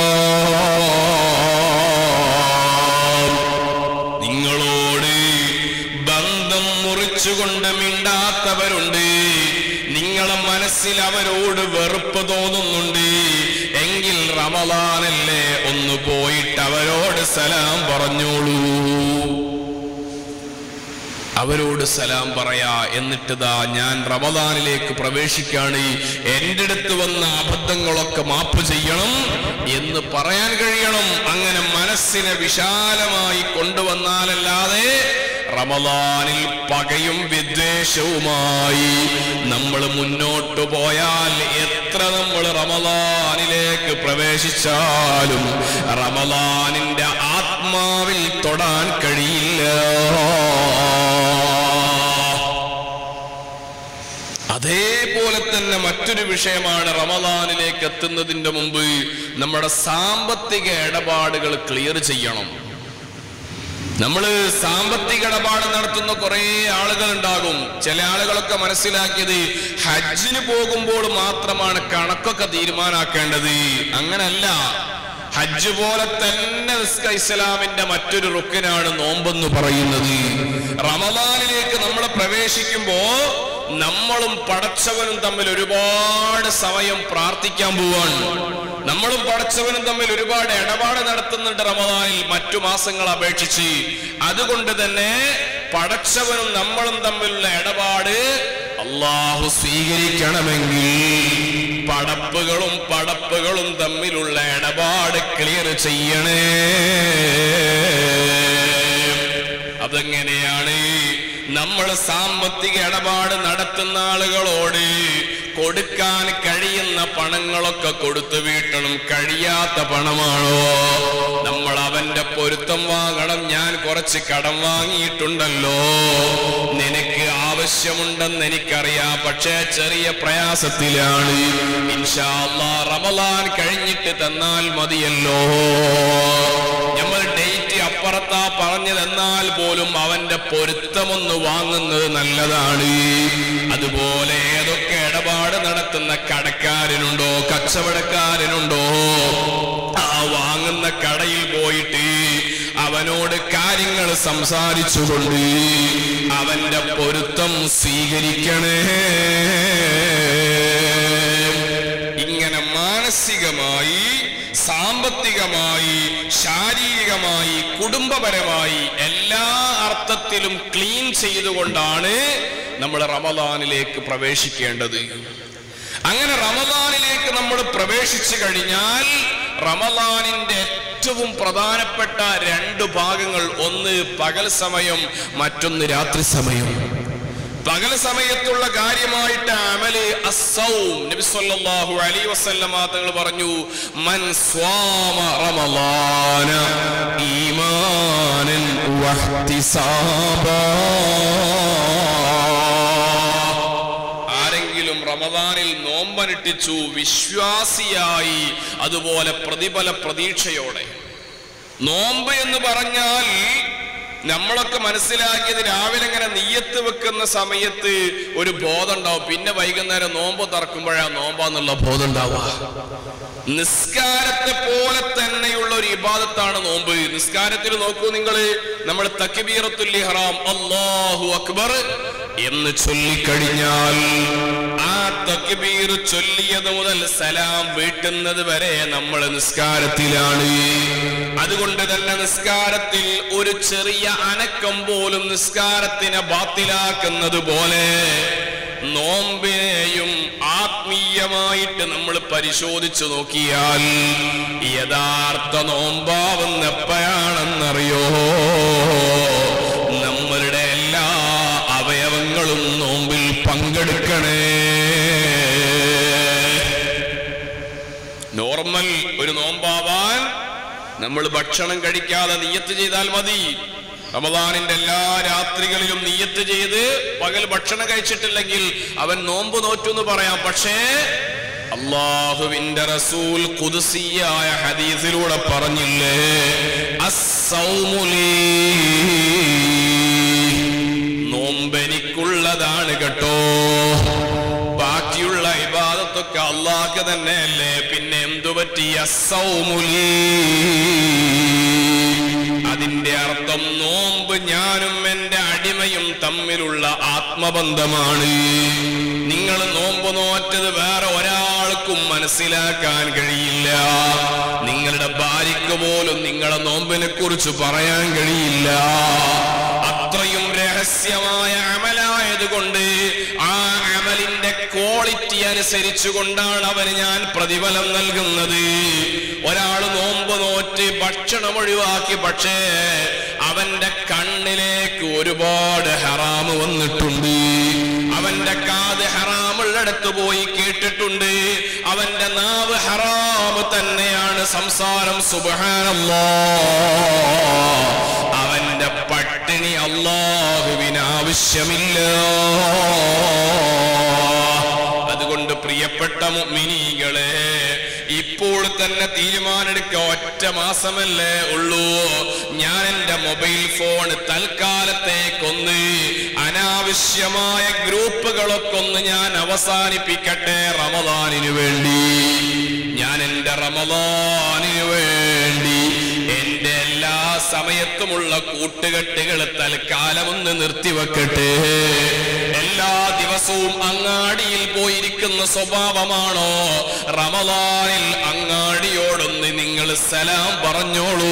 നിങ്ങളോട് ബന്ധം മുറിച്ചുകൊണ്ട് മിണ്ടാത്തവരുണ്ട് നിങ്ങളെ മനസ്സിൽ അവരോട് വെറുപ്പ് തോന്നുന്നുണ്ട് എങ്കിൽ റമദാനല്ലേ ഒന്ന് പോയിട്ട് അവരോട് സലാം പറഞ്ഞോളൂ അവരോട് സലാം പറയാ എന്നിട്ടിതാ ഞാൻ റമദാനിലേക്ക് പ്രവേശിക്കാണ് എൻ്റെ അടുത്ത് വന്ന അബദ്ധങ്ങളൊക്കെ മാപ്പ് ചെയ്യണം എന്ന് പറയാൻ കഴിയണം അങ്ങനെ മനസ്സിനെ വിശാലമായി കൊണ്ടുവന്നാലല്ലാതെ റമദാനിൽ പകയും വിദ്വേഷവുമായി നമ്മൾ മുന്നോട്ടു പോയാൽ എത്ര നമ്മൾ റമദാനിലേക്ക് പ്രവേശിച്ചാലും റമദാനിന്റെ ആത്മാവിൽ തൊടാൻ കഴിയില്ല അതേപോലെ തന്നെ മറ്റൊരു വിഷയമാണ് റമദാനിലേക്ക് എത്തുന്നതിന്റെ മുമ്പ് നമ്മുടെ സാമ്പത്തിക ഇടപാടുകൾ ക്ലിയർ ചെയ്യണം നമ്മൾ സാമ്പത്തിക ഇടപാട് നടത്തുന്ന കുറെ ആളുകൾ ഉണ്ടാകും ചില ആളുകളൊക്കെ മനസ്സിലാക്കിയത് ഹജ്ജിന് പോകുമ്പോൾ മാത്രമാണ് കണക്കൊക്കെ തീരുമാനാക്കേണ്ടത് അങ്ങനല്ല ഹജ്ജ് പോലെ തന്നെ നിസ്ക ഇസ്ലാമിന്റെ മറ്റൊരു റുക്കിനാണ് നോമ്പെന്ന് പറയുന്നത് റമദാനിലേക്ക് നമ്മൾ പ്രവേശിക്കുമ്പോ നമ്മളും പടച്ചവനും തമ്മിൽ ഒരുപാട് സമയം പ്രാർത്ഥിക്കാൻ പോവാണ് നമ്മളും പടച്ചവനും തമ്മിൽ ഒരുപാട് ഇടപാട് നടത്തുന്നുണ്ട് റമദാനിൽ മറ്റു മാസങ്ങൾ അപേക്ഷിച്ച് അതുകൊണ്ട് തന്നെ പടച്ചവനും നമ്മളും തമ്മിലുള്ള ഇടപാട് അള്ളാഹു സ്വീകരിക്കണമെങ്കിൽ പടപ്പുകളും പടപ്പുകളും തമ്മിലുള്ള ഇടപാട് ക്ലിയർ ചെയ്യണേ അതെങ്ങനെയാണ് നമ്മൾ സാമ്പത്തിക ഇടപാട് നടത്തുന്ന ആളുകളോട് കൊടുക്കാൻ കഴിയുന്ന പണങ്ങളൊക്കെ കൊടുത്തു വീട്ടണം കഴിയാത്ത പണമാണോ നമ്മൾ അവന്റെ പൊരുത്തം വാങ്ങണം ഞാൻ കുറച്ച് കടം വാങ്ങിയിട്ടുണ്ടല്ലോ നിനക്ക് ആവശ്യമുണ്ടെന്ന് എനിക്കറിയാം പക്ഷേ ചെറിയ പ്രയാസത്തിലാണ് ഇൻഷാ അല്ലാ റമലാൻ കഴിഞ്ഞിട്ട് തന്നാൽ മതിയല്ലോ നമ്മൾ ഡേറ്റ് അപ്പുറത്താ പറഞ്ഞതെന്നാൽ പോലും അവന്റെ പൊരുത്തമൊന്ന് വാങ്ങുന്നത് നല്ലതാണ് അതുപോലെ ഏതൊക്കെ ഇടപാട് നടത്തുന്ന കടക്കാരനുണ്ടോ കച്ചവടക്കാരനുണ്ടോ ആ വാങ്ങുന്ന കടയിൽ പോയിട്ട് അവനോട് കാര്യങ്ങൾ സംസാരിച്ചുകൊണ്ട് അവന്റെ പൊരുത്തം സ്വീകരിക്കണേ ഇങ്ങനെ മാനസികമായി സാമ്പത്തികമായി ശാരീരികമായി കുടുംബപരമായി എല്ലാ അർത്ഥത്തിലും ക്ലീൻ ചെയ്തുകൊണ്ടാണ് നമ്മൾ റമദാനിലേക്ക് പ്രവേശിക്കേണ്ടത് അങ്ങനെ റമദാനിലേക്ക് നമ്മൾ പ്രവേശിച്ചു കഴിഞ്ഞാൽ റമദാനിന്റെ ഏറ്റവും പ്രധാനപ്പെട്ട രണ്ട് ഭാഗങ്ങൾ ഒന്ന് പകൽ സമയം മറ്റൊന്ന് രാത്രി സമയം പകൽ സമയത്തുള്ള കാര്യമായിട്ട് അമല് അസ്സൗം നബി സല്ലല്ലാഹു അലൈഹി വസല്ലമ തങ്ങൾ പറഞ്ഞു മൻ സ്വാമ റമളാന ഈമാനൻ വഹ്തിസാബാ ആരെങ്കിലും റമദാനിൽ നോമ്പനുഷ്ഠിച്ചു വിശ്വാസിയായി അതുപോലെ പ്രതിഫല പ്രതീക്ഷയോടെ നോമ്പ് എന്ന് പറഞ്ഞാൽ നമ്മളൊക്കെ മനസ്സിലാക്കിയത് രാവിലെ ഇങ്ങനെ നീയത്ത് വെക്കുന്ന സമയത്ത് ഒരു ബോധം ഉണ്ടാവും പിന്നെ വൈകുന്നേരം നോമ്പ് തുറക്കുമ്പോഴാ നോമ്പാന്നുള്ള ബോധം ഉണ്ടാവുക നിസ്കാരത്തെ പോലെ തന്നെയുള്ള ഒരു ഇബാദത്താണ് നോമ്പ് നിസ്കാരത്തിൽ നോക്കൂ നിങ്ങൾ നമ്മൾ തക്ബീറത്തുൽ ഇഹ്റാം അല്ലാഹു അക്ബർ എന്ന് ചൊല്ലിക്കഴിഞ്ഞാൽ ആ തക്ബീർ ചൊല്ലിയത് മുതൽ സലാം വീട്ടുന്നത് വരെ നമ്മൾ നിസ്കാരത്തിലാണ് അതുകൊണ്ട് തന്നെ നിസ്കാരത്തിൽ ഒരു ചെറിയ അനക്കം പോലും നിസ്കാരത്തിനെ ബാത്തിലാക്കുന്നത് പോലെ നോമ്പിനെയും ആത്മീയമായിട്ട് നമ്മൾ പരിശോധിച്ചു നോക്കിയാൽ യഥാർത്ഥ നോമ്പാവുന്ന എപ്പോഴാണെന്നറിയോ നമ്മളുടെ എല്ലാ അവയവങ്ങളും നോമ്പിൽ പങ്കെടുക്കണേ നമ്മൾ ഭക്ഷണം കഴിക്കാതെ നിയ്യത്ത് ചെയ്താൽ മതി റമദാനിന്റെ എല്ലാ രാത്രികളിലും നിയ്യത്ത് ചെയ്ത് പകൽ ഭക്ഷണം കഴിച്ചിട്ടില്ലെങ്കിൽ അവൻ നോമ്പ് നോറ്റു എന്ന് പറയാം പക്ഷേ അള്ളാഹുവിന്റെ റസൂൽ കുതിസിയായ ഹദീസിലൂടെ പറഞ്ഞില്ലേ അസ്സൗമുലീ നോമ്പെനിക്കുള്ളതാണ് കേട്ടോ ബാക്കിയുള്ള ഇബാദത്തൊക്കെ അള്ളാഹ്ക്ക് തന്നെയല്ലേ പിന്നെ എന്തു പറ്റി അസൗമുലി അതിന്റെ അർത്ഥം നോമ്പ് ഞാനും എന്റെ അടിമയും തമ്മിലുള്ള ആത്മബന്ധമാണ് നിങ്ങൾ നോമ്പ് നോറ്റത് വേറെ ഒരാൾക്കും മനസ്സിലാക്കാൻ കഴിയില്ല നിങ്ങളുടെ ഭാര്യയ്ക്ക് പോലും നിങ്ങളെ നോമ്പിനെ കുറിച്ച് പറയാൻ കഴിയില്ല അത്രയും രഹസ്യമായ അമലായതുകൊണ്ട് ആ അമലിന്റെ ക്വാളിറ്റി അനുസരിച്ചു കൊണ്ടാണ് അവന് ഞാൻ പ്രതിഫലം നൽകുന്നത് ഒരാൾ നോമ്പ് നോറ്റ് ഭക്ഷണം ഒഴിവാക്കി പക്ഷേ അവന്റെ കണ്ണിലേക്ക് ഒരുപാട് ഹറാമ് വന്നിട്ടുണ്ട് അവന്റെ കാത് ഹറാമുള്ളിടത്ത് പോയി കേട്ടിട്ടുണ്ട് അവന്റെ നാവ് ഹറാമ് തന്നെയാണ് സംസാരം സുബഹാനല്ലോ അവന്റെ പട്ടിണി അള്ളാഹുവിന് ആവശ്യമില്ല അതുകൊണ്ട് പ്രിയപ്പെട്ട മിനികളെ ഇപ്പോൾ തന്നെ തീരുമാനെടുക്കുക ഒറ്റ മാസമല്ലേ ഉള്ളൂ ഞാൻ എന്റെ മൊബൈൽ ഫോൺ തൽക്കാലത്തേക്കൊന്ന് അനാവശ്യമായ ഗ്രൂപ്പുകളൊക്കെ ഒന്ന് ഞാൻ അവസാനിപ്പിക്കട്ടെ റമദാനിനു വേണ്ടി ഞാൻ എന്റെ റമദാനിനു വേണ്ടി എന്റെ എല്ലാ സമയത്തുമുള്ള കൂട്ടുകെട്ടുകൾ തൽക്കാലം ഒന്ന് നിർത്തിവെക്കട്ടെ എല്ലാ ദിവസവും അങ്ങാടിയിൽ പോയിരിക്കുന്ന സ്വഭാവമാണോ റമദാനിൽ അങ്ങാടിയോടൊന്ന് നിങ്ങൾ സലാം പറഞ്ഞോളൂ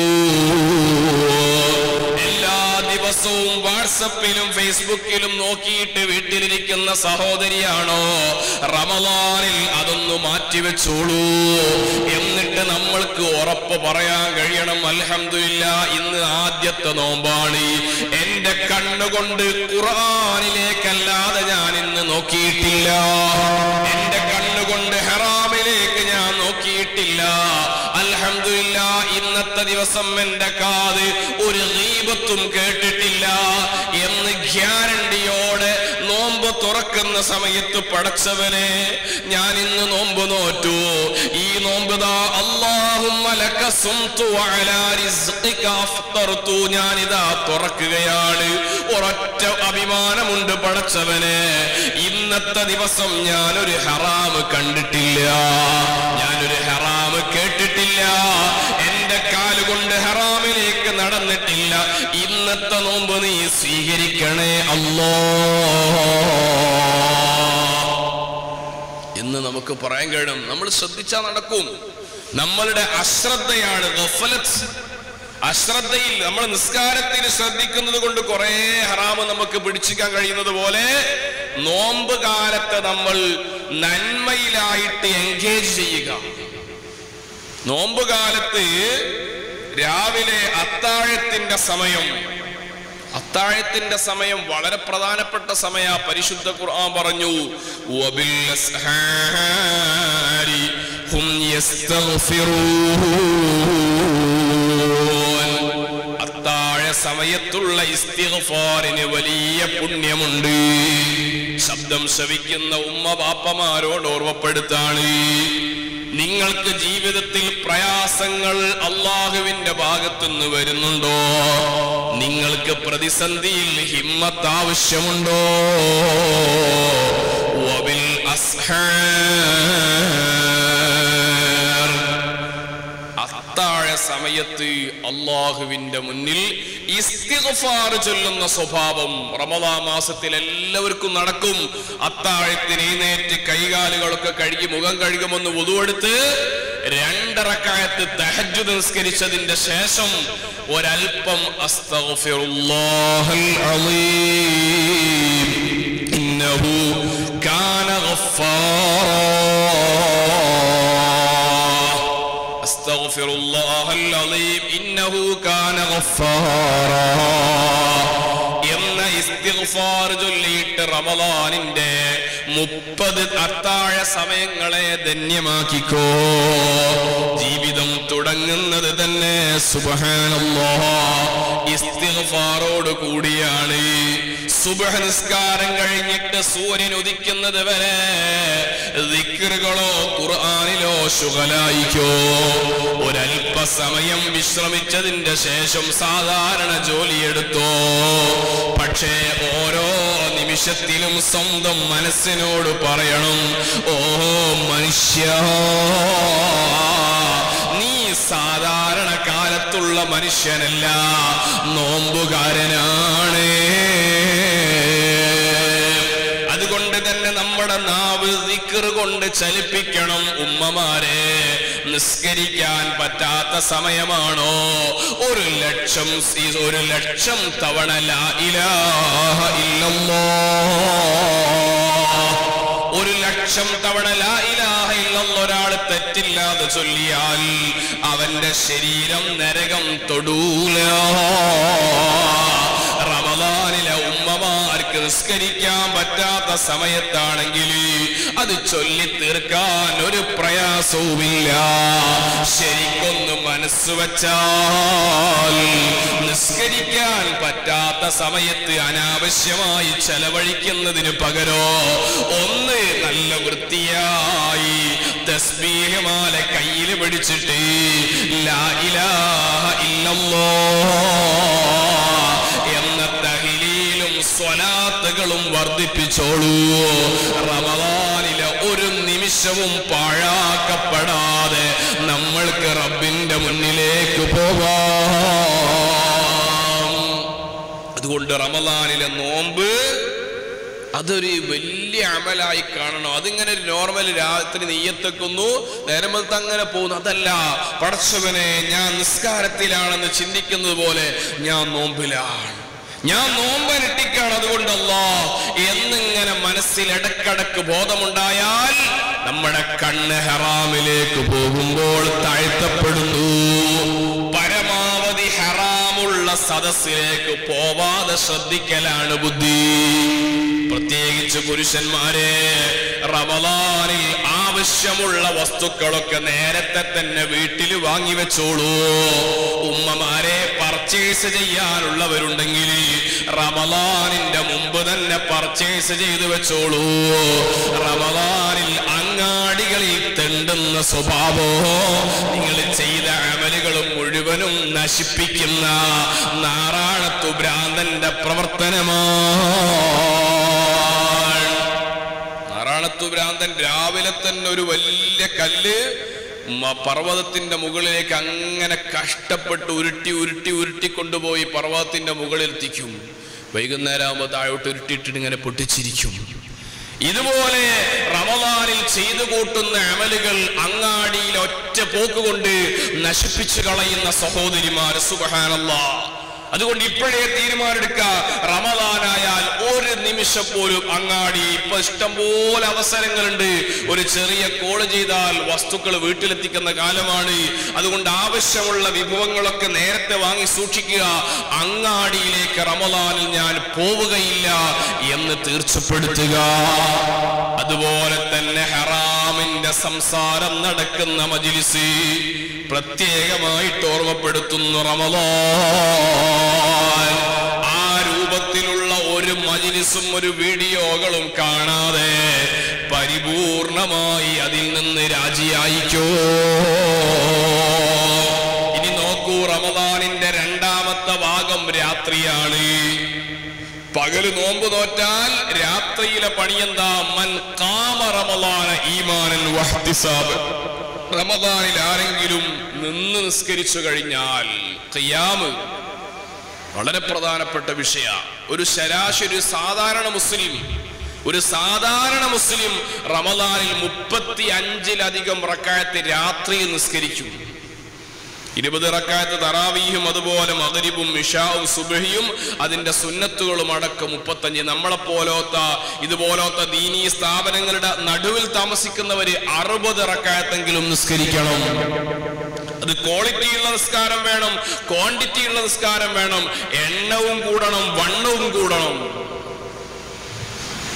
എല്ലാ ദിവസവും വാട്സപ്പിലും ഫേസ്ബുക്കിലും നോക്കിയിട്ട് വീട്ടിലിരിക്കുന്ന സഹോദരിയാണോ റമദാനിൽ അതൊന്ന് മാറ്റിവെച്ചോളൂ എന്നിട്ട് നമ്മൾക്ക് ഉറപ്പ് പറയാൻ കഴിയണം അൽഹംദുലില്ല ഇന്ന് ആദ്യത്തെ നോമ്പാണ് എന്റെ കണ്ണുകൊണ്ട് ഖുർആനിലേക്കല്ലാതെ ഞാൻ ഇന്ന് നോക്കിയിട്ടില്ല എന്റെ കണ്ണുകൊണ്ട് ഹറാമിലേക്ക് ഞാൻ നോക്കിയിട്ടില്ല അൽഹംദുലില്ല ഇന്നത്തെ ദിവസം എന്റെ കാത് ഒരു ഗീബത്തും കേട്ടിട്ടില്ല എന്ന് ഗ്യാരണ്ടിയോടെ നോമ്പ് തുറക്കുന്ന സമയത്ത് പടച്ചവനെ ഞാൻ ഇന്ന് നോമ്പ് നോറ്റു ഈ നോമ്പ് ദാ അല്ലാഹുമ്മ ലക സുംതു വഅലാ റിസ്ഖിക അഫ്തർതു ഞാൻ ഇതാ തുറക്കുകയാണ് ഒരൊറ്റ അഭിമാനമുണ്ട് പടച്ചവനെ ഇന്നത്തെ ദിവസം ഞാനൊരു ഹറാം കണ്ടിട്ടില്ല ഞാനൊരു ഹറാം കേട്ടിട്ടില്ല എന്റെ കാലുകൊണ്ട് ഹറാമിലേക്ക് നടന്നിട്ടില്ല ഇന്നത്തെ നോമ്പ് നീ സ്വീകരിക്കണേ അല്ലോ എന്ന് നമുക്ക് പറയാൻ കഴിയും നമ്മൾ ശ്രദ്ധിച്ചാൽ നടക്കും നമ്മളുടെ അശ്രദ്ധയാണ് ഗഫലത്ത് അശ്രദ്ധയിൽ നമ്മൾ നിസ്കാരത്തിന് ശ്രദ്ധിക്കുന്നത് കൊണ്ട് കുറെ ഹറാമ് നമുക്ക് പിടിച്ചിക്കാൻ കഴിയുന്നത് പോലെ നോമ്പ് കാലത്ത് നമ്മൾ നന്മയിലായിട്ട് എൻഗേജ് ചെയ്യുക നോമ്പ് കാലത്ത് രാവിലെ അത്താഴത്തിന്റെ സമയം അത്താഴത്തിന്റെ സമയം വളരെ പ്രധാനപ്പെട്ട സമയ പരിശുദ്ധ ഖുർആൻ പറഞ്ഞു വബിൽ അസ്ഹാരി ഹും യസ്തഗ്ഫിറൂൻ അത്താഴ സമയത്തുള്ള ഇസ്തിഗ്ഫാറിന് വലിയ പുണ്യമുണ്ട് ശബ്ദം ശ്രവിക്കുന്ന ഉമ്മ ബാപ്പമാരോട് ഓർമ്മപ്പെടുത്താണ് നിങ്ങൾക്ക് ജീവിതത്തിൽ പ്രയാസങ്ങൾ അള്ളാഹുവിന്റെ ഭാഗത്തുനിന്ന് വരുന്നുണ്ടോ നിങ്ങൾക്ക് പ്രതിസന്ധിയിൽ ഹിമ്മത്ത് ആവശ്യമുണ്ടോ വബിൽ അസ്ഹാർ അത്താഴ സമയത്ത് അള്ളാഹുവിന്റെ മുന്നിൽ ഇസ്തിഗ്ഫാർ ചൊല്ലുന്ന സ്വഭാവം റമദാ മാസത്തിൽ എല്ലാവർക്കും നടക്കും അത്താഴത്തിന് എഴുന്നേറ്റ് കൈകാലുകളൊക്കെ കഴുകി മുഖം കഴുകുമെന്ന് ഉതുവെടുത്ത് രണ്ടറക്കായത്ത് തഹജ്ജുദ് നിസ്കരിച്ചതിന്റെ ശേഷം ഒരൽപ്പം അസ്തഗ്ഫിറുല്ലാഹൽ അലീം ഇന്നഹു കാന ഗഫാറാ أستغفر الله العظيم إنه كان غفارا എന്ന ഇസ്തിഗ്ഫാർ ചൊല്ലിയിട്ട് റമദാനിന്റെ മുപ്പത് അത്താഴ സമയങ്ങളെ ധന്യമാക്കിക്കോ ജീവിതം തുടങ്ങുന്നത് തന്നെ സുബഹാനല്ലോ ഇസ്തിഗ്ഫാറോട് കൂടിയാണ് സുബഹ നിസ്കാരം കഴിഞ്ഞിട്ട് സൂര്യൻ ഉദിക്കുന്നത് വരെ ദിക്റുകളോ ഖുർആനിലോ ശുഗലായിക്കോ ഒരല്പസമയം വിശ്രമിച്ചതിന്റെ ശേഷം സാധാരണ ജോലിയെടുത്തോ പക്ഷേ ഓരോ നിമിഷത്തിലും സ്വന്തം മനസ്സിനോട് പറയണം ഓ മനുഷ്യ നീ സാധാരണ കാലത്തുള്ള മനുഷ്യനല്ല നോമ്പുകാരനാണ് അതുകൊണ്ട് തന്നെ നമ്മുടെ നാവ് ദിക്കറ് കൊണ്ട് ചലിപ്പിക്കണം ഉമ്മമാരെ നിസ്കരിക്കാൻ പറ്റാത്ത സമയമാണോ ഒരു ലക്ഷം സി- ഒരു ലക്ഷം തവണ ലാ ഇലാഹ ഇല്ലല്ലാഹ് ഒരു ലക്ഷം തവണ ലാ ഇലാഹ ഇല്ലല്ലാഹ് ഒരാൾ തെറ്റില്ലാതെ ചൊല്ലിയാൽ അവന്റെ ശരീരം നരകം തൊടൂല റമദാനിലെ ഉമ്മമാർക്ക് നിസ്കരിക്കാൻ പറ്റാത്ത സമയത്താണെങ്കിൽ അത് ചൊല്ലി തീർക്കാൻ ഒരു പ്രയാസവുമില്ല ശരിക്കൊന്ന് മനസ്സ് വച്ചാൽ നിസ്കരിക്കാൻ പറ്റാത്ത സമയത്ത് അനാവശ്യമായി ചെലവഴിക്കുന്നതിന് പകരോ ഒന്ന് നല്ല വൃത്തിയായി തസ്ബീഹമാല കയ്യിൽ പിടിച്ചിട്ട് ലാ ഇലാഹ ഇല്ലല്ലാഹ് എന്ന തഹ്ലീലും സ്വലാത്തുകളും വർദ്ധിപ്പിച്ചോളൂ റമദാനിലെ ഒരു നിമിഷവും പാഴാക്കപ്പെടാതെ നമ്മൾക്ക് റബ്ബിന്റെ മുന്നിലേക്ക് പോകാം അതുകൊണ്ട് റമദാനിലെ നോമ്പ് അതൊരു വലിയ അമലായി കാണണം അതിങ്ങനെ ഒരു നോർമൽ രാത്രി നെയ്യത്തെക്കുന്നു നേരമ്പത്ത് അങ്ങനെ പോകുന്നു അതല്ല പടച്ചവനെ ഞാൻ നിസ്കാരത്തിലാണെന്ന് ചിന്തിക്കുന്നത് പോലെ ഞാൻ നോമ്പിലാണ് ഞാൻ നോമ്പനുഷ്ഠിക്കാണ് അതുകൊണ്ടല്ല എന്നിങ്ങനെ മനസ്സിൽ ഇടക്കിടക്ക് ബോധമുണ്ടായാൽ നമ്മുടെ കണ്ണ് ഹറാമിലേക്ക് പോകുമ്പോൾ താഴ്ത്തപ്പെടുന്നു പരമാവധി ഹറാമുള്ള സദസ്സിലേക്ക് പോവാതെ ശ്രദ്ധിക്കലാണ് ബുദ്ധി പ്രത്യേകിച്ച് പുരുഷന്മാരെ റമദാനിൽ ആവശ്യമുള്ള വസ്തുക്കളൊക്കെ നേരത്തെ തന്നെ വീട്ടിൽ വാങ്ങി വെച്ചോളൂ ഉമ്മമാരെ പർച്ചേസ് ചെയ്യാനുള്ളവരുണ്ടെങ്കിൽ റമദാനിന്റെ മുമ്പ് തന്നെ പർച്ചേസ് ചെയ്തു വെച്ചോളൂ റമദാനിൽ അങ്ങാടികളിൽ തെണ്ടുന്ന സ്വഭാവോ നിങ്ങൾ ചെയ്ത അമലുകൾ മുഴുവനും നശിപ്പിക്കുന്ന നാറാണത്തു ഭ്രാന്തന്റെ പ്രവർത്തനമാണ് നാറാണത്തു ഭ്രാന്തൻ രാവിലെ തന്നെ ഒരു വലിയ കല്ല് മ- പർവ്വതത്തിന്റെ മുകളിലേക്ക് അങ്ങനെ കഷ്ടപ്പെട്ട് ഉരുട്ടി ഉരുട്ടി ഉരുട്ടി കൊണ്ടുപോയി പർവ്വതത്തിന്റെ മുകളിൽ എത്തിക്കും വൈകുന്നേരം ആകുമ്പോൾ താഴോട്ട് ഉരുട്ടിയിട്ടിട്ട് ഇങ്ങനെ പൊട്ടിച്ചിരിക്കും ഇതുപോലെ റമദാനിൽ ചെയ്തു കൂട്ടുന്ന അമലുകൾ അങ്ങാടിയിൽ ഒറ്റ പോക്ക് കൊണ്ട് നശിപ്പിച്ചു കളയുന്ന സഹോദരിമാർ സുബഹാനല്ലാ അതുകൊണ്ട് ഇപ്പോഴേ തീരുമാനമെടുക്കുക റമദാനായാൽ ഒരു നിമിഷം പോലും അങ്ങാടി ഇപ്പൊ ഇഷ്ടംപോലെ അവസരങ്ങളുണ്ട് ഒരു ചെറിയ കോള് ചെയ്താൽ വസ്തുക്കൾ വീട്ടിലെത്തിക്കുന്ന കാലമാണ് അതുകൊണ്ട് ആവശ്യമുള്ള വിഭവങ്ങളൊക്കെ നേരത്തെ വാങ്ങി സൂക്ഷിക്കുക അങ്ങാടിയിലേക്ക് റമദാനിൽ ഞാൻ പോവുകയില്ല എന്ന് തീർച്ചപ്പെടുത്തുക അതുപോലെ തന്നെ ഹറാമിന്റെ സംസാരം നടക്കുന്ന മജിലിസ് പ്രത്യേകമായിട്ട് ഓർമ്മപ്പെടുത്തുന്നു റമദാൻ ആ രൂപത്തിലുള്ള ഒരു മജിലിസും ഒരു വീഡിയോകളും കാണാതെ പരിപൂർണമായി അതിൽ നിന്ന് രാജിയായിക്കോ ഇനി നോക്കൂ റമദാനിന്റെ രണ്ടാമത്തെ ഭാഗം രാത്രിയാണ് പകല് നോമ്പ് നോറ്റാൽ രാത്രിയിലെ പണിയെന്താ മൻ കാമ റമദാന ഈമാനൻ വഹ്തിസാബ് റമദാനിൽ ആരെങ്കിലും നിന്ന് നിസ്കരിച്ചു കഴിഞ്ഞാൽ ഖിയാമ് വളരെ പ്രധാനപ്പെട്ട വിഷയ ഒരു ശരാശരി സാധാരണ മുസ്ലിം ഒരു സാധാരണ മുസ്ലിം റമദാനിൽ മുപ്പത്തി അഞ്ചിലധികം റക്കായത്ത് രാത്രിയിൽ നിസ്കരിക്കും ഇരുപത് റക്കായത്ത് തറാവിയും അതുപോലെ മകരിബും ഇഷാവും സുബഹിയും അതിന്റെ സുന്നത്തുകളും അടക്കം മുപ്പത്തഞ്ച് നമ്മളെ പോലോത്ത ഇതുപോലത്തെ ദീനീ സ്ഥാപനങ്ങളുടെ നടുവിൽ താമസിക്കുന്നവര് അറുപത് റക്കായത്തെങ്കിലും നിസ്കരിക്കണം അത് ക്വാളിറ്റി ഉള്ള നിസ്കാരം വേണം ക്വാണ്ടിറ്റി ഉള്ള നിസ്കാരം വേണം എണ്ണവും കൂടണം വണ്ണവും കൂടണം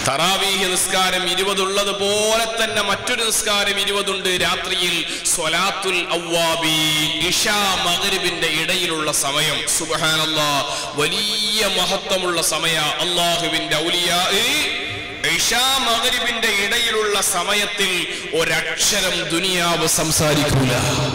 തറാവീഹ് നിസ്കാരം ഇരുപതുള്ളത് പോലെ തന്നെ മറ്റൊരു നിസ്കാരം ഇരുപതുണ്ട് രാത്രിയിൽ സ്വലാത്തുൽ അവ്വാബി ഇഷാ മഗ്രിബിന്റെ ഇടയിലുള്ള സമയം സുബ്ഹാനല്ലാ വലിയ മഹത്വമുള്ള സമയ അള്ളാഹുവിന്റെ ഔലിയാ ഇഷാ മഗ്രിബിന്റെ ഇടയിലുള്ള സമയത്തിൽ ഒരക്ഷരം ദുനിയാവ് സംസാരിക്കൂല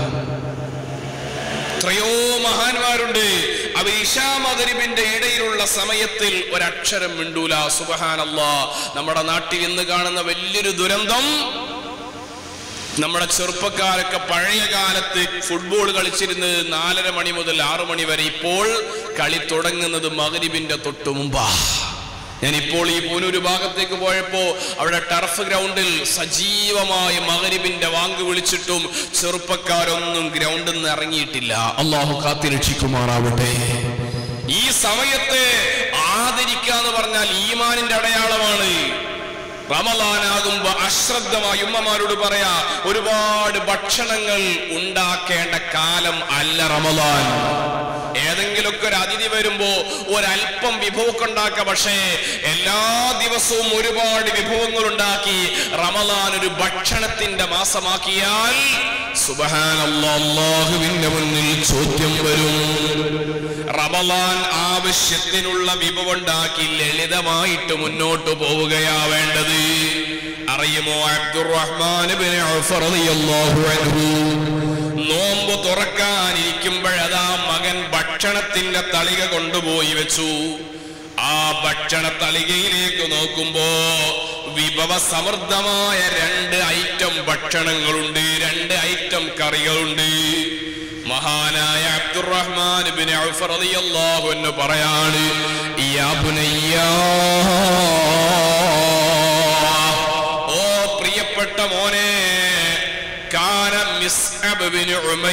എത്രയോ മഹാന്മാരുണ്ട് അവർ ഇഷാ മകരിബിന്റെ ഇടയിലുള്ള സമയത്തിൽ ഒരക്ഷരം മിണ്ടൂല സുബഹാനല്ലാ നമ്മുടെ നാട്ടിൽ ഇന്ന് കാണുന്ന വലിയൊരു ദുരന്തം നമ്മുടെ ചെറുപ്പക്കാരൊക്കെ പഴയ കാലത്ത് ഫുട്ബോൾ കളിച്ചിരുന്നത് നാലര മണി മുതൽ ആറു മണി വരെ ഇപ്പോൾ കളി തുടങ്ങുന്നത് മകരിബിന്റെ തൊട്ടു മുമ്പാ ഞാൻ ഇപ്പോൾ ഈ പൂനൂര് ഭാഗത്തേക്ക് പോയപ്പോ അവിടെ ടർഫ് ഗ്രൗണ്ടിൽ സജീവമായി മകരിബിന്റെ വാങ്ക് വിളിച്ചിട്ടും ചെറുപ്പക്കാരൊന്നും ഗ്രൗണ്ടിൽ നിന്ന് ഇറങ്ങിയിട്ടില്ല അള്ളാഹു കാത്തിരക്ഷിക്കുമാറാവട്ടെ ഈ സമയത്ത് ആദരിക്കാന്ന് പറഞ്ഞാൽ ഈമാനിന്റെ അടയാളമാണ് റമലാനാകുമ്പോ അശ്രദ്ധമായി ഉമ്മമാരോട് പറയാ ഒരുപാട് ഭക്ഷണങ്ങൾ ഉണ്ടാക്കേണ്ട കാലം അല്ല റമലാൻ ഏതെങ്കിലുമൊക്കെ ഒരു അതിഥി വരുമ്പോ ഒരല്പം വിഭവമൊക്കെ ഉണ്ടാക്ക പക്ഷേ എല്ലാ ദിവസവും ഒരുപാട് വിഭവങ്ങൾ ഉണ്ടാക്കി റമലാൻ ഒരു ഭക്ഷണത്തിന്റെ മാസമാക്കിയാൽ സുബഹാനല്ലാഹുവിന്റെ മുന്നിൽ ചോദ്യം വരും റമലാൻ ആവശ്യത്തിനുള്ള വിഭവമുണ്ടാക്കി ലളിതമായിട്ട് മുന്നോട്ട് പോവുകയാ വേണ്ടത് അറിയുമോ അബ്ദുറഹ്മാൻ ഇബ്നു ഔഫ് റളിയല്ലാഹു അൻഹു നോമ്പ് തുറക്കാനിരിക്കുമ്പോഴതാ മകൻ ഭക്ഷണത്തിന്റെ തളിക കൊണ്ടുപോയി വെച്ചു ആ ഭക്ഷണ തളികയിലേക്ക് നോക്കുമ്പോ വിഭവ സമൃദ്ധമായ രണ്ട് ഐറ്റം ഭക്ഷണങ്ങളുണ്ട് രണ്ട് ഐറ്റം കറികളുണ്ട് മഹാനായ അബ്ദുറഹ്മാൻ ബിൻ ഔഫ് റളിയല്ലാഹു അൻഹു പറയാണ് യാ ബുനയ്യാ ഓ പ്രിയപ്പെട്ട മോനെ കാന മിസ്അബ് ബിൻ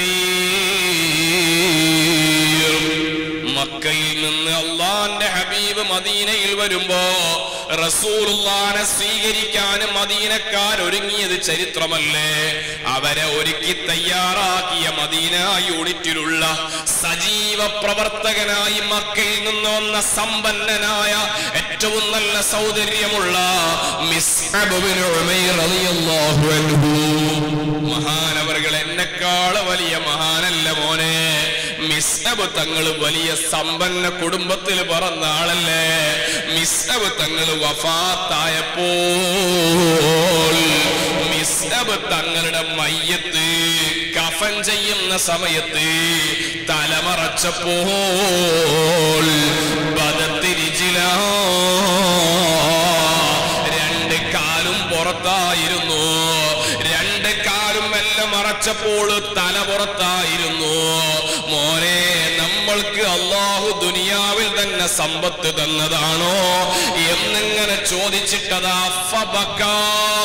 ഉമൈർ മക്കയിൽ നിന്ന് അള്ളാന്റെ ഹബീബ് മദീനയിൽ വരുമ്പോ റസൂലുള്ളാനെ സ്വീകരിക്കാനും മദീനക്കാർ ഒരുങ്ങിയത് ചരിത്രമല്ലേ അവരെ ഒരുക്കി തയ്യാറാക്കിയ മദീന യൂണിറ്റിലുള്ള സജീവ പ്രവർത്തകനായി മക്കയിൽ നിന്ന് വന്ന സമ്പന്നനായ ഏറ്റവും നല്ല സൗന്ദര്യമുള്ള മിസ്അബ് ബിൻ ഉമൈർ റളിയല്ലാഹു അൻഹു മഹാനവറുകൾ എന്നെക്കാള് വലിയ മഹാനല്ല മോനെ മിസ്അബ് തങ്ങൾ വലിയ സമ്പന്ന കുടുംബത്തിൽ പറന്ന ആളല്ലേ മിസ്അബ് തങ്ങൾ വഫാത്തായപ്പോൾ മിസ്അബ് തങ്ങളുടെ മയ്യത്ത് കഫൻ ചെയ്യുന്ന സമയത്ത് തലമറച്ചപ്പോൾ ബദത്തിരിച്ചിലാ രണ്ട് കാലും പുറത്തായിരുന്നു രണ്ട് കാലും എല്ലാം മറച്ചപ്പോൾ തല പുറത്തായിരുന്നു മോനെ നമ്മൾക്ക് അള്ളാഹു ദുനിയാവിൽ തന്നെ സമ്പത്ത് തന്നതാണോ എന്നിങ്ങനെ ചോദിച്ചിട്ടതാ ഫബക്കാ.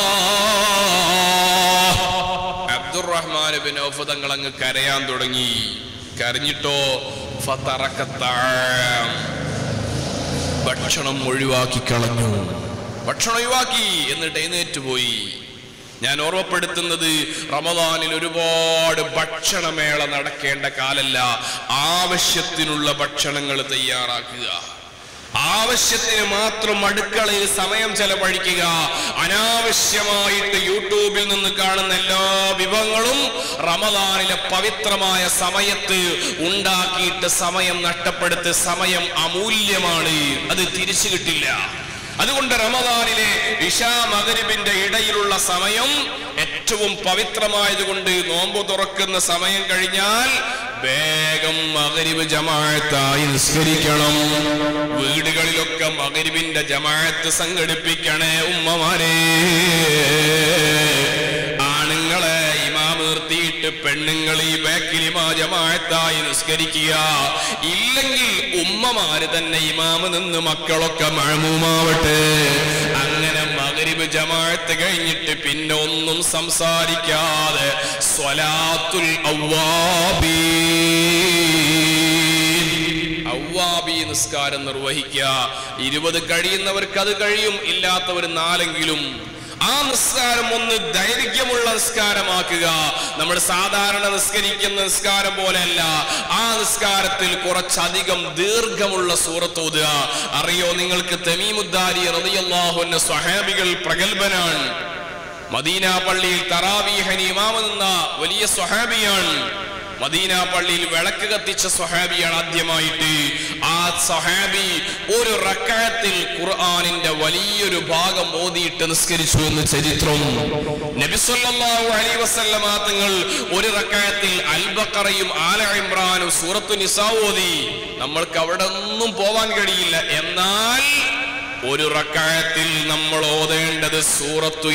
അബ്ദുറഹ്മാൻ ബിൻ ഔഫ് തങ്ങൾ അങ്ങ് കരയാൻ തുടങ്ങി കരഞ്ഞിട്ടോ ഫതറക്കത്താം ഭക്ഷണം ഒഴിവാക്കി കളഞ്ഞു ഭക്ഷണം ഒഴിവാക്കി എന്നിട്ട് എഴുന്നേറ്റ് പോയി ഞാൻ ഓർമ്മപ്പെടുത്തുന്നത് റമദാനിൽ ഒരുപാട് ഭക്ഷണമേള നടക്കേണ്ട കാലല്ല ആവശ്യത്തിനുള്ള ഭക്ഷണങ്ങൾ തയ്യാറാക്കുക ആവശ്യത്തിന് മാത്രം അടുക്കളയിൽ സമയം ചെലവഴിക്കുക അനാവശ്യമായിട്ട് യൂട്യൂബിൽ നിന്ന് കാണുന്ന എല്ലാ വിഭവങ്ങളും റമദാനിലെ പവിത്രമായ സമയത്ത് ഉണ്ടാക്കിയിട്ട് സമയം നഷ്ടപ്പെടുത്തി സമയം അമൂല്യമാണ് അത് തിരിച്ചു കിട്ടില്ല അതുകൊണ്ട് റമദാനിലെ ഇഷാ മകരിബിന്റെ ഇടയിലുള്ള സമയം ഏറ്റവും പവിത്രമായതുകൊണ്ട് നോമ്പ് തുറക്കുന്ന സമയം കഴിഞ്ഞാൽ വേഗം മകരിബ് ജമാഅത്തായി നിസ്കരിക്കണം വീടുകളിലൊക്കെ മകരിബിന്റെ ജമാഅത്ത് സംഘടിപ്പിക്കണേ ഉമ്മമാരെ ആണുങ്ങളെ ഇമാം നിർത്തിയിട്ട് പെണ്ണുങ്ങൾ ഈ ബാക്കിലിമാ ജമാഅത്തായി നിസ്കരിക്കുക ഇല്ലെങ്കിൽ ഉമ്മമാര് തന്നെ ഇമാമ് നിന്ന് മക്കളൊക്കെ മഴമുമാവട്ടെ അങ്ങനെ മകരിബ് ജമാഅത്ത് കഴിഞ്ഞിട്ട് പിന്നെ ഒന്നും സംസാരിക്കാതെ സ്വലാത്തുൽ അവ്വാബീ അവ്വാബി നിസ്കാരം നിർവഹിക്കുക ഇരുപത് കഴിയുന്നവർക്ക് അത് കഴിയും ഇല്ലാത്തവർ നാലെങ്കിലും ആ നിസ്കാരം ഒന്ന് ദൈർഘ്യമുള്ള നിസ്കാരമാക്കുക നമ്മൾ സാധാരണ നിസ്കരിക്കുന്ന നിസ്കാരം പോലെയല്ല ആ നിസ്കാരത്തിൽ കുറച്ചധികം ദീർഘമുള്ള സൂറത്ത് ഓതുക അറിയോ നിങ്ങൾക്ക് തെമീമുദ്ദാരി റളിയല്ലാഹുവിന്റെ സ്വഹാബികൾ പ്രഗത്ഭനാണ് മദീന പള്ളിയിൽ തറാവീഹനി ഇമാമ നിന്ന വലിയ സ്വഹാബിയാണ് മദീന പള്ളിയിൽ വിളക്ക് കത്തിച്ച സ്വഹാബിയാണ് ആദ്യമായിട്ട് ആ സ്വഹാബി ഒരു റക്കായത്തിൽ ഖുർആനിന്റെ വലിയൊരു ഭാഗം ഓതിയിട്ട് നിസ്കരിച്ചു എന്ന് ചരിത്രം നബിസ്വല്ലാഹു അലൈ വസല്ലമ തങ്ങൾ ഒരു റക്കായത്തിൽ അൽബക്കറയും ആല ഇമ്രാനും സൂറത്തു നിസാ ഓതി നമ്മൾക്ക് അവിടെ ഒന്നും പോവാൻ കഴിയില്ല എന്നാൽ ഒരു റക്കായത്തിൽ നമ്മൾ ഓതേണ്ടത് സൂറത്തു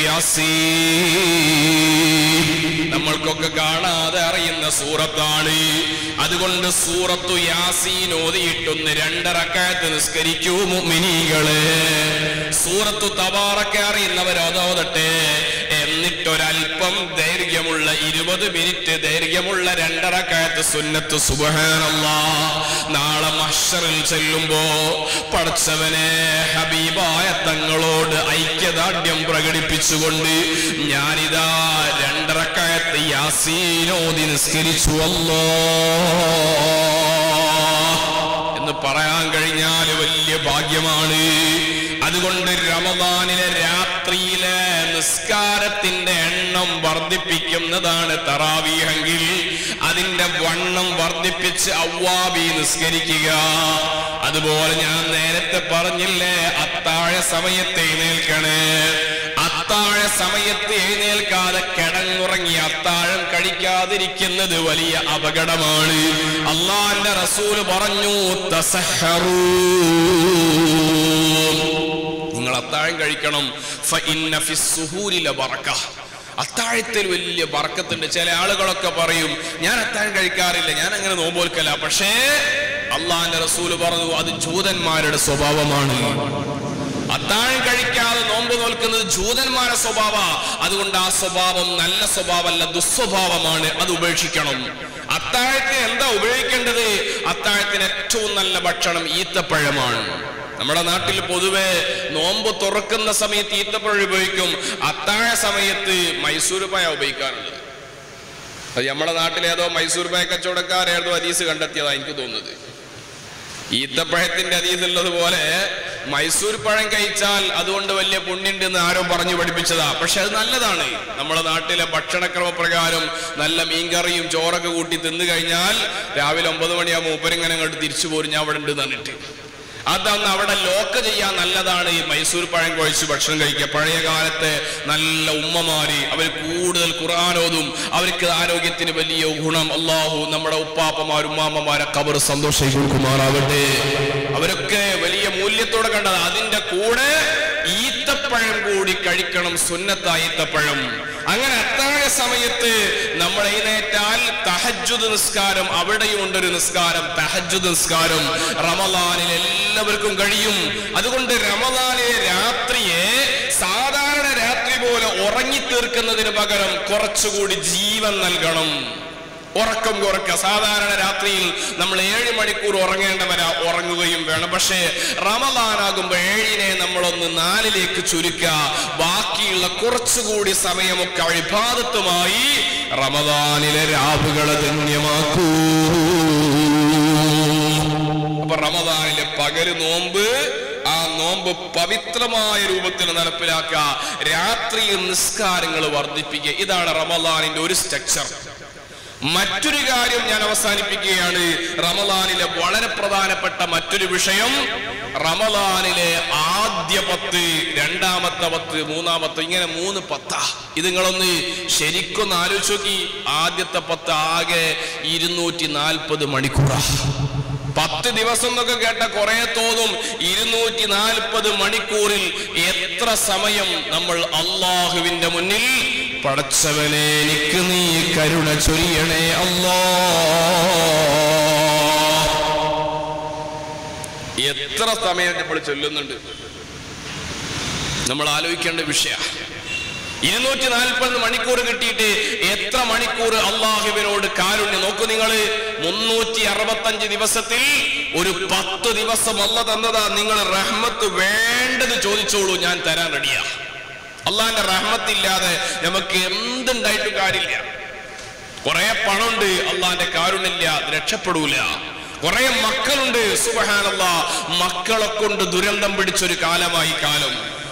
യാസീൻ നമ്മൾക്കൊക്കെ കാണാതെ അറിയുന്ന സൂറത്താണ് അതുകൊണ്ട് സൂറത്തു യാസീൻ ഓതിയിട്ടൊന്ന് രണ്ടറക്കായത്ത് നിസ്കരിക്കൂ മുഅ്മിനീകളെ സൂറത്തു തബാറക്കെ അറിയുന്നവർ ഓതോതട്ടെ എന്നിട്ടൊരൽപ്പം ദൈർഘ്യമുള്ള ഇരുപത് മിനിറ്റ് ദൈർഘ്യമുള്ള രണ്ടറക്കായത്ത് സുന്നത്ത് സുബഹാനല്ലാ നാളെ മഹ്ഷറിൽ ചെല്ലുമ്പോ പടച്ചവനെ ഹബീബായ തങ്ങളോട് ഐക്യദാർഢ്യം പ്രകടിപ്പിച്ചുകൊണ്ട് ഞാനിതാ രണ്ടറക്കായത്ത് യാസീനോതി നിസ്കരിച്ചു അല്ലോ എന്ന് പറയാൻ കഴിഞ്ഞാൽ വലിയ ഭാഗ്യമാണ് അതുകൊണ്ട് റമദാനിലെ രാത്രിയിലെ നിസ്കാരത്തിന്റെ എണ്ണം വർദ്ധിപ്പിക്കുന്നതാണ് തറാവീഹെങ്കിൽ അതിന്റെ വണ്ണം വർദ്ധിപ്പിച്ച് അവ്വാബി നിസ്കരിക്കുക അതുപോലെ ഞാൻ നേരത്തെ പറഞ്ഞില്ലേ അത്താഴ സമയത്ത് എഴുന്നേൽക്കണേ അത്താഴ സമയത്ത് എഴുന്നേൽക്കാതെ കിടങ്ങുറങ്ങി അത്താഴം കഴിക്കാതിരിക്കുന്നത് വലിയ അപകടമാണ് അള്ളാന്റെ റസൂല് പറഞ്ഞു തസഹറൂ നിങ്ങൾ അത്താഴം കഴിക്കണം ഫ ഇന്ന ഫിസ് സുഹൂരി ലബറക. അത്താഴത്തിൽ വലിയ ബർക്കത്തുണ്ട് ചില ആളുകളൊക്കെ പറയും ഞാൻ അത്താഴം കഴിക്കാറില്ല ഞാൻ അങ്ങനെ നോമ്പോൽക്കല്ല പക്ഷേ അള്ളാന്റെ റസൂല് പറഞ്ഞു അത് ജൂതന്മാരുടെ സ്വഭാവമാണ് അത്താഴം കഴിക്കാതെ നോമ്പ് നോൽക്കുന്നത് ജൂതന്മാരുടെ സ്വഭാവ അതുകൊണ്ട് ആ സ്വഭാവം നല്ല സ്വഭാവമല്ല ദുസ്വഭാവമാണ് അത് ഉപേക്ഷിക്കണം അത്താഴത്തിന് എന്താ ഉപയോഗിക്കേണ്ടത് അത്താഴത്തിന് ഏറ്റവും നല്ല ഭക്ഷണം ഈത്തപ്പഴമാണ് നമ്മുടെ നാട്ടിൽ പൊതുവെ നോമ്പ് തുറക്കുന്ന സമയത്ത് ഈത്തപ്പഴം ഉപയോഗിക്കും അത്താഴ സമയത്ത് മൈസൂർ പായ ഉപയോഗിക്കാറുള്ളത് അത് നമ്മുടെ നാട്ടിലെ ഏതോ മൈസൂർ പായ കച്ചവടക്കാരേതോ ഹദീസ് കണ്ടെത്തിയതാ എനിക്ക് തോന്നുന്നത് ഈത്തപ്പഴത്തിന്റെ അതീതുള്ളത് പോലെ മൈസൂർ പഴം കഴിച്ചാൽ അതുകൊണ്ട് വലിയ പുണ്യുണ്ട് എന്ന് ആരോ പറഞ്ഞു പഠിപ്പിച്ചതാ പക്ഷെ അത് നല്ലതാണ് നമ്മുടെ നാട്ടിലെ ഭക്ഷണക്രമ പ്രകാരം നല്ല മീൻകറിയും ചോറൊക്കെ കൂട്ടി തിന്നു കഴിഞ്ഞാൽ രാവിലെ ഒമ്പത് മണിയാകുമ്പോൾ മൂപ്പരിങ്ങനെ അങ്ങോട്ട് തിരിച്ചു പോരും ഞാൻ അവിടെ ഉണ്ട് എന്നിട്ട് അതന്ന് അവിടെ ലോക്ക് ചെയ്യാൻ നല്ലതാണ് ഈ മൈസൂർ പഴം കുഴച്ച് ഭക്ഷണം കഴിക്കുക പഴയ കാലത്തെ നല്ല ഉമ്മമാര് അവർ കൂടുതൽ ഖുർആാനോതും അവർക്ക് ആരോഗ്യത്തിന് വലിയ ഗുണം അള്ളാഹു നമ്മുടെ ഉപ്പാപ്പമാർ ഉമ്മാമ്മമാരെ കബർ സന്തോഷം കൊടുക്കുമാറാവട്ടെ അവരൊക്കെ വലിയ മൂല്യത്തോടെ കണ്ടത് അതിന്റെ കൂടെ ഈത്തപ്പഴം കൂടി കഴിക്കണം സുന്നത്ത ഈത്തപ്പഴം അങ്ങനെ അത്താഴ സമയത്ത് നമ്മൾ എഴുന്നേറ്റാൽ തഹജുദ് നിസ്കാരം അവിടെയും ഉണ്ടൊരു നിസ്കാരം തഹജുദ് നിസ്കാരം റമലാനിൽ എല്ലാവർക്കും കഴിയും അതുകൊണ്ട് റമലാനിലെ രാത്രിയെ സാധാരണ രാത്രി പോലെ ഉറങ്ങി തീർക്കുന്നതിന് പകരം കുറച്ചുകൂടി ജീവൻ നൽകണം ഉറക്കം കുറയ്ക്കുക സാധാരണ രാത്രിയിൽ നമ്മൾ ഏഴ് മണിക്കൂർ ഉറങ്ങേണ്ടവരാ ഉറങ്ങുകയും വേണം പക്ഷേ റമദാനാകുമ്പോൾ ഏഴിനെ നമ്മളൊന്ന് നാലിലേക്ക് ചുരുക്കുക ബാക്കിയുള്ള കുറച്ചുകൂടി സമയമൊക്കെ അഴിഭാദത്തുമായി റമദാനിലെ രാവുകളെ ധന്യമാക്കൂ അപ്പൊ റമദാനിലെ പകല് നോമ്പ് ആ നോമ്പ് പവിത്രമായ രൂപത്തിൽ നടപ്പിലാക്കുക രാത്രിയിൽ നിസ്കാരങ്ങൾ വർദ്ധിപ്പിക്കുക ഇതാണ് റമദാനിന്റെ ഒരു സ്ട്രക്ചർ മറ്റൊരു കാര്യം ഞാൻ അവസാനിപ്പിക്കുകയാണ് റമദാനിലെ വളരെ പ്രധാനപ്പെട്ട മറ്റൊരു വിഷയം റമദാനിലെ ആദ്യ പത്ത് രണ്ടാമത്തെ പത്ത് മൂന്നാമത്തെ ഇങ്ങനെ മൂന്ന് പത്താ ഇത് നിങ്ങളൊന്ന് ശരിക്കൊന്ന് ആലോചിച്ച് നോക്കി ആദ്യത്തെ പത്ത് ആകെ ഇരുന്നൂറ്റി നാൽപ്പത് മണിക്കൂറാ പത്ത് ദിവസം എന്നൊക്കെ കേട്ട കുറെ തോന്നും ഇരുന്നൂറ്റി നാൽപ്പത് മണിക്കൂറിൽ എത്ര സമയം നമ്മൾ അള്ളാഹുവിന്റെ മുന്നിൽ പടച്ചവനെ എനിക്ക് നീ കരുണ ചൊരിയണേ അല്ലാ എത്ര സമയം നമ്മൾ ചൊല്ലുന്നുണ്ട് നമ്മൾ ആലോചിക്കേണ്ട വിഷയ ഇരുന്നൂറ്റി നാൽപ്പത് മണിക്കൂർ കിട്ടിയിട്ട് എത്ര മണിക്കൂർ അള്ളാഹുവിനോട് കാരുണ്യം നോക്കൂ നിങ്ങൾ മുന്നൂറ്റി അറുപത്തഞ്ച് ദിവസത്തിൽ ഒരു പത്ത് ദിവസം അല്ല തന്നതാ നിങ്ങൾ റഹ്മത്ത് വേണ്ടത് ചോദിച്ചോളൂ ഞാൻ തരാൻ റെഡിയാ അള്ളാന്റെ റഹ്മത്തില്ലാതെ നമുക്ക് എന്തുണ്ടായിട്ടും കാര്യമില്ല കുറെ പണമുണ്ട് അള്ളാന്റെ കാരുണ്യമില്ല അത് രക്ഷപ്പെടൂല കുറെ മക്കളുണ്ട് സുബഹാനല്ല മക്കളെ കൊണ്ട് ദുരന്തം പിടിച്ചൊരു കാലമായി കാലം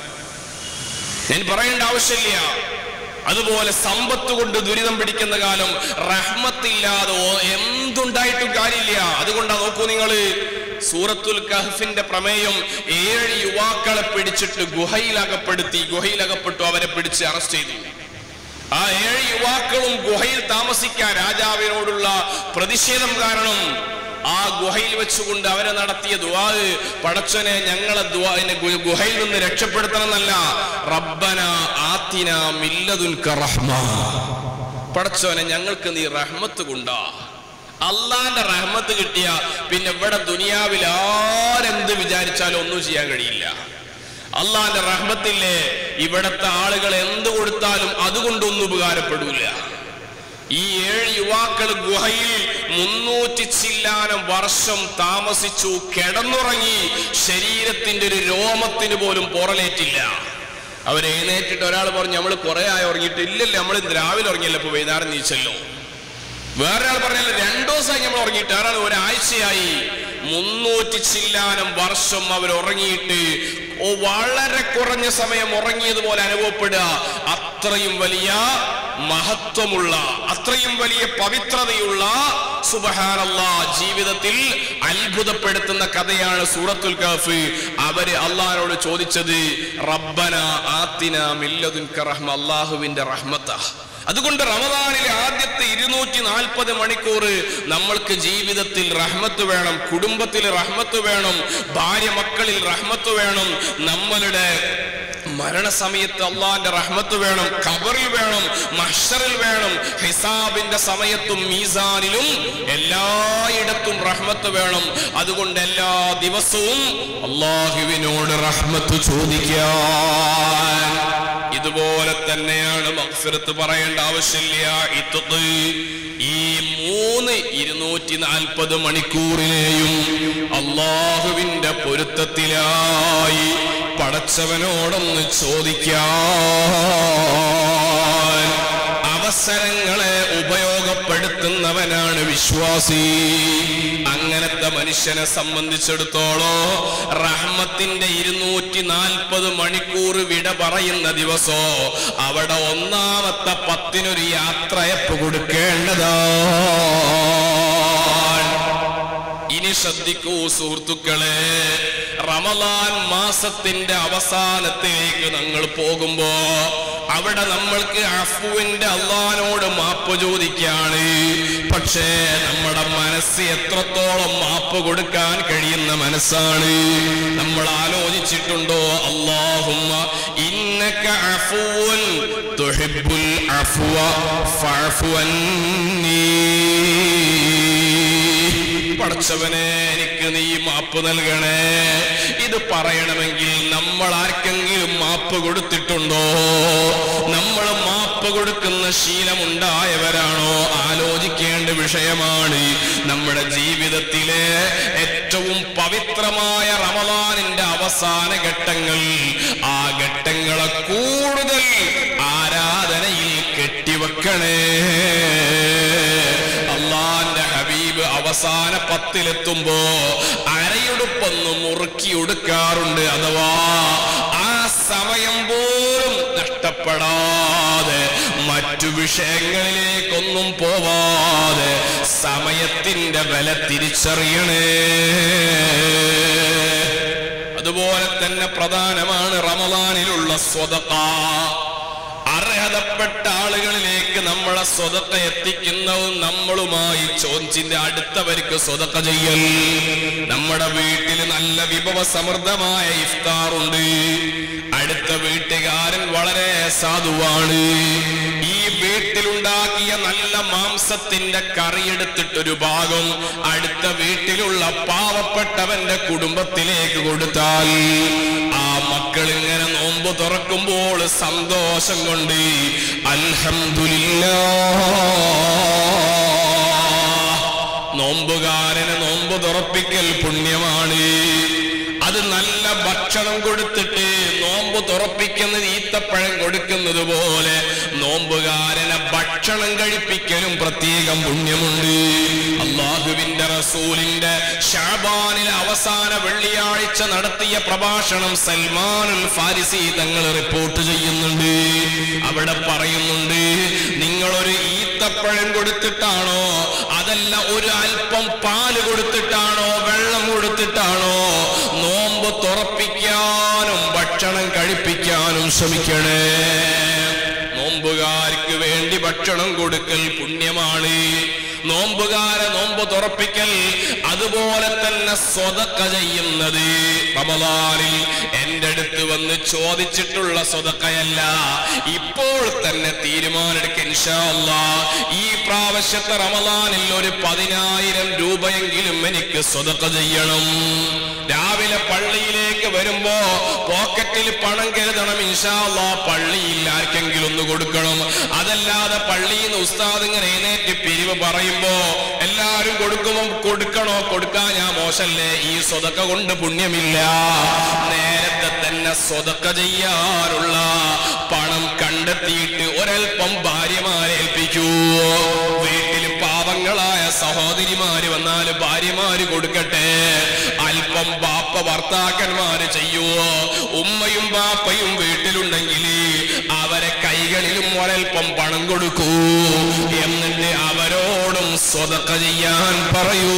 ഞാൻ പറയേണ്ട ആവശ്യമില്ല അതുപോലെ സമ്പത്ത് കൊണ്ട് ദുരിതം പിടിക്കുന്ന കാലം റഹ്മത്തില്ലാതെ ഓ- എന്തുണ്ടായിട്ടും കാര്യമില്ല അതുകൊണ്ടാ നോക്കൂ നിങ്ങള് സൂറത്തുൽ കഹഫിന്റെ പ്രമേയം ഏഴ് യുവാക്കളെ പിടിച്ചിട്ട് ഗുഹയിലകപ്പെടുത്തി ഗുഹയിലകപ്പെട്ടു അവരെ പിടിച്ച് അറസ്റ്റ് ചെയ്തു ആ ഏഴ് യുവാക്കളും ഗുഹയിൽ താമസിക്കാൻ രാജാവിനോടുള്ള പ്രതിഷേധം കാരണം ആ ഗുഹയിൽ വെച്ചുകൊണ്ട് അവരെ നടത്തിയ ദുവാഹ് പടച്ചനെ ഞങ്ങളെ ദുവാഹിനെ ഗുഹയിൽ നിന്ന് രക്ഷപ്പെടുത്തണമെന്നല്ല റബ്ബന ആത്തിന മില്ലതുൽക റഹ്മ പടച്ചോനെ ഞങ്ങൾക്ക് നീ റഹ്മത്ത് കൊണ്ടാ അള്ളാന്റെ റഹ്മത്ത് കിട്ടിയ പിന്നെ ഇവിടെ ദുനിയാവിൽ ആരെന്ത് വിചാരിച്ചാലും ഒന്നും ചെയ്യാൻ കഴിയില്ല അള്ളാന്റെ റഹ്മത്തില്ലേ ഇവിടത്തെ ആളുകൾ എന്ത് കൊടുത്താലും അതുകൊണ്ടൊന്നും ഉപകാരപ്പെടൂല ഈ ഏഴ് യുവാക്കൾ ഗുഹയിൽ മുന്നൂറ്റി ചില്ലാനം വർഷം താമസിച്ചു കിടന്നുറങ്ങി ശരീരത്തിന്റെ ഒരു രോമത്തിന് പോലും പുറലേറ്റില്ല അവർ എഴുന്നേറ്റിട്ട് ഒരാൾ പറഞ്ഞു നമ്മൾ കുറെ ആയി ഉറങ്ങിയിട്ട് ഇല്ലല്ലോ നമ്മൾ രാവിലെ ഉറങ്ങിയല്ലോ ഇപ്പൊ വൈകുന്നേരം നീച്ചല്ലോ വേറൊരാൾ പറഞ്ഞാൽ രണ്ടു ദിവസമായി നമ്മൾ ഉറങ്ങിയിട്ട് ആരാണ് ഒരാഴ്ചയായി മുന്നൂറ്റി ചില്ലാനം വർഷം അവർ ഉറങ്ങിയിട്ട് ഓ വളരെ കുറഞ്ഞ സമയം ഉറങ്ങിയതുപോലെ അനുഭവപ്പെടുക അത്രയും വലിയ മഹത്വമുള്ള അത്രയും വലിയ പവിത്രതയുള്ള സുബഹാനല്ല ജീവിതത്തിൽ അത്ഭുതപ്പെടുത്തുന്ന കഥയാണ് സൂറത്തുൽ കഹഫ് അവര് അള്ളാഹിനോട് ചോദിച്ചത് റബ്ബന ആത്തിന മില്ലതുൻക റഹ്മ അള്ളാഹുവിന്റെ റഹ്മത്ത അതുകൊണ്ട് റമദാനിലെ ആദ്യത്തെ ഇരുന്നൂറ്റി നാൽപ്പത് മണിക്കൂർ നമ്മൾക്ക് ജീവിതത്തിൽ റഹ്മത്ത് വേണം കുടുംബത്തിൽ റഹ്മത്ത് വേണം ഭാര്യ മക്കളിൽ റഹ്മത്ത് വേണം നമ്മളുടെ മരണസമയത്ത് അള്ളാന്റെ റഹ്മത്ത് വേണം ഖബറിൽ വേണം മഹ്ഷറിൽ വേണം ഹിസാബിന്റെ സമയത്തും മീസാനിലും എല്ലായിടത്തും റഹ്മത്ത് വേണം അതുകൊണ്ട് എല്ലാ ദിവസവും അള്ളാഹുവിനോട് റഹ്മത്ത് ചോദിക്കാൻ ഇതുപോലെ തന്നെയാണ് മക്ഫിറത്ത് പറയേണ്ട ആവശ്യമില്ല ഇത്തത് ഈ മൂന്ന് ഇരുന്നൂറ്റി നാൽപ്പത് മണിക്കൂറിലെയും അള്ളാഹുവിന്റെ പൊരുത്തത്തിലായി പടച്ചവനോടൊന്ന് ചോദിക്കാൻ അവസരങ്ങളെ ഉപയോഗപ്പെടുത്തുന്നവനാണ് വിശ്വാസി അങ്ങനത്തെ മനുഷ്യനെ സംബന്ധിച്ചിടത്തോളം റഹ്മത്തിന്റെ ഇരുന്നൂറ്റി നാൽപ്പത് മണിക്കൂർ വിട പറയുന്ന ദിവസോ അവിടെ ഒന്നാമത്തെ പത്തിനൊരു യാത്രയപ്പ് കൊടുക്കേണ്ടതാണ് ഇനി ശ്രദ്ധിക്കൂ സുഹൃത്തുക്കളെ റമലാൻ മാസത്തിന്റെ അവസാനത്തിലേക്ക് നമ്മൾ പോകുമ്പോ അവിടെ നമ്മൾക്ക് അഫുവിന്റെ അള്ളഹാനോട് മാപ്പ് ചോദിക്കാണ് പക്ഷേ നമ്മുടെ മനസ്സ് എത്രത്തോളം മാപ്പ് കൊടുക്കാൻ കഴിയുന്ന മനസ്സാണ് നമ്മൾ ആലോചിച്ചിട്ടുണ്ടോ അള്ളാഹുമ്മ ഇന്നക അഫുവൻ തുഹിബ്ബുൽ അഫ്വ ഫഅഫു അന്നീ പടച്ചവനെ എനിക്ക് നീ മാപ്പ് നൽകണേ ഇത് പറയണമെങ്കിൽ നമ്മൾ ആർക്കെങ്കിലും മാപ്പ് കൊടുത്തിട്ടുണ്ടോ നമ്മൾ മാപ്പ് കൊടുക്കുന്ന ശീലമുണ്ടായവരാണോ ആലോചിക്കേണ്ട വിഷയമാണ് നമ്മുടെ ജീവിതത്തിലെ ഏറ്റവും പവിത്രമായ റമദാനിന്റെ അവസാന ഘട്ടങ്ങൾ ആ ഘട്ടങ്ങളെ കൂടുതൽ ആരാധനയിൽ കെട്ടിവെക്കണേ അള്ളാന്റെ ഹബീബ് അവസാന പത്തിലെത്തുമ്പോ അരയുടുപ്പൊന്ന് മുറുക്കി ഉടുക്കാറുണ്ട് അഥവാ ആ സമയം പോലും നഷ്ടപ്പെടാതെ മറ്റു വിഷയങ്ങളിലേക്കൊന്നും പോവാതെ സമയത്തിന്റെ വില തിരിച്ചറിയണേ അതുപോലെ തന്നെ പ്രധാനമാണ് റമദാനിലുള്ള സ്വതക്ക അർഹതപ്പെട്ട ആളുകളിലേക്ക് നമ്മളെ സ്വതക്ക എത്തിക്കുന്നതും നമ്മളുമായി ചോഞ്ചിന്റെ അടുത്തവർക്ക് സ്വതക്ക ചെയ്യൽ നമ്മുടെ വീട്ടിൽ നല്ല വിഭവ സമൃദ്ധമായ ഇഫ്താറുണ്ട് അടുത്ത വീട്ടുകാരൻ വളരെ സാധുവാണ് ഈ വീട്ടിലുണ്ടാക്കിയ നല്ല മാംസത്തിന്റെ കറിയെടുത്തിട്ടൊരു ഭാഗം അടുത്ത വീട്ടിലുള്ള പാവപ്പെട്ടവന്റെ കുടുംബത്തിലേക്ക് കൊടുത്താൽ ആ മക്കൾ ഇങ്ങനെ നോമ്പ് തുറക്കുമ്പോൾ സന്തോഷം കൊണ്ട് അൽഹംദുലില്ലാ നോമ്പുകാരന് നോമ്പ് തുറപ്പിക്കൽ പുണ്യമാണ് അത് നല്ല ഭക്ഷണം കൊടുത്തിട്ട് നോമ്പ് തുറപ്പിക്കുന്നത് ഈത്തപ്പഴം കൊടുക്കുന്നത് പോലെ നോമ്പുകാരനെ ഭക്ഷണം കഴിപ്പിക്കലും പ്രത്യേകം പുണ്യമുണ്ട് അള്ളാഹുവിന്റെ റസൂലിന്റെ ഷാബാനിലെ അവസാന വെള്ളിയാഴ്ച നടത്തിയ പ്രഭാഷണം സൽമാനുൽ ഫാരിസി തങ്ങൾ റിപ്പോർട്ട് ചെയ്യുന്നുണ്ട് അവിടെ പറയുന്നുണ്ട് നിങ്ങളൊരു ഈത്തപ്പഴം കൊടുത്തിട്ടാണോ അതല്ല ഒരു അല്പം പാല് കൊടുത്തിട്ടാണോ വെള്ളം കൊടുത്തിട്ടാണോ നോമ്പ് തുറപ്പിക്കാനും ഭക്ഷണം കഴിപ്പിക്കാനും ശ്രമിക്കണേ നോമ്പുകാർക്ക് വേണ്ടി ഭക്ഷണം കൊടുക്കൽ പുണ്യമാണ് നോമ്പുകാരെ നോമ്പ് തുറപ്പിക്കൽ അതുപോലെ തന്നെ സ്വതക്ക ചെയ്യുന്നത് റമദാനിൽ എന്റെ അടുത്ത് വന്ന് ചോദിച്ചിട്ടുള്ള സ്വതക്കയല്ല ഇപ്പോൾ തന്നെ തീരുമാനമെടുക്ക ഇൻഷാ അല്ലാ ഈ പ്രാവശ്യത്തെ റമദാനിൽ ഒരു പതിനായിരം രൂപയെങ്കിലും എനിക്ക് സ്വതക്ക ചെയ്യണം രാവിലെ പള്ളിയിലേക്ക് വരുമ്പോ പോക്കറ്റിൽ പണം കരുതണം ഇൻഷാ അല്ലാ പള്ളിയിൽ ആർക്കെങ്കിലും ഒന്ന് കൊടുക്കണം അതല്ലാതെ പള്ളിയിൽ നിന്ന് ഉസ്താദ് ഇങ്ങനെ എഴുന്നേറ്റ് പിരിവ് പറയുമ്പോ എല്ലാരും കൊടുക്കുമ്പോ കൊടുക്കണോ കൊടുക്കാൻ ഞാൻ മോശല്ലേ ഈ സ്വതക്ക കൊണ്ട് പുണ്യമില്ല നേരത്തെ തന്നെ സ്വതക്ക ചെയ്യാനുള്ള പണം കണ്ടെത്തിയിട്ട് ഒരൽപ്പം ഭാര്യമാരെ ഏൽപ്പിക്കൂ വീട്ടിൽ പാവങ്ങളായ സഹോദരിമാര് വന്നാൽ ഭാര്യമാര് കൊടുക്കട്ടെ അല്പം ബാപ്പ ഭർത്താക്കന്മാര് ചെയ്യുവോ ഉമ്മയും ബാപ്പയും വീട്ടിലുണ്ടെങ്കിൽ അവരെ കൈകളിലും ഒരൽപ്പം പണം കൊടുക്കൂ എന്നിട്ട് അവരോടും സ്വതക്ക ചെയ്യാൻ പറയൂ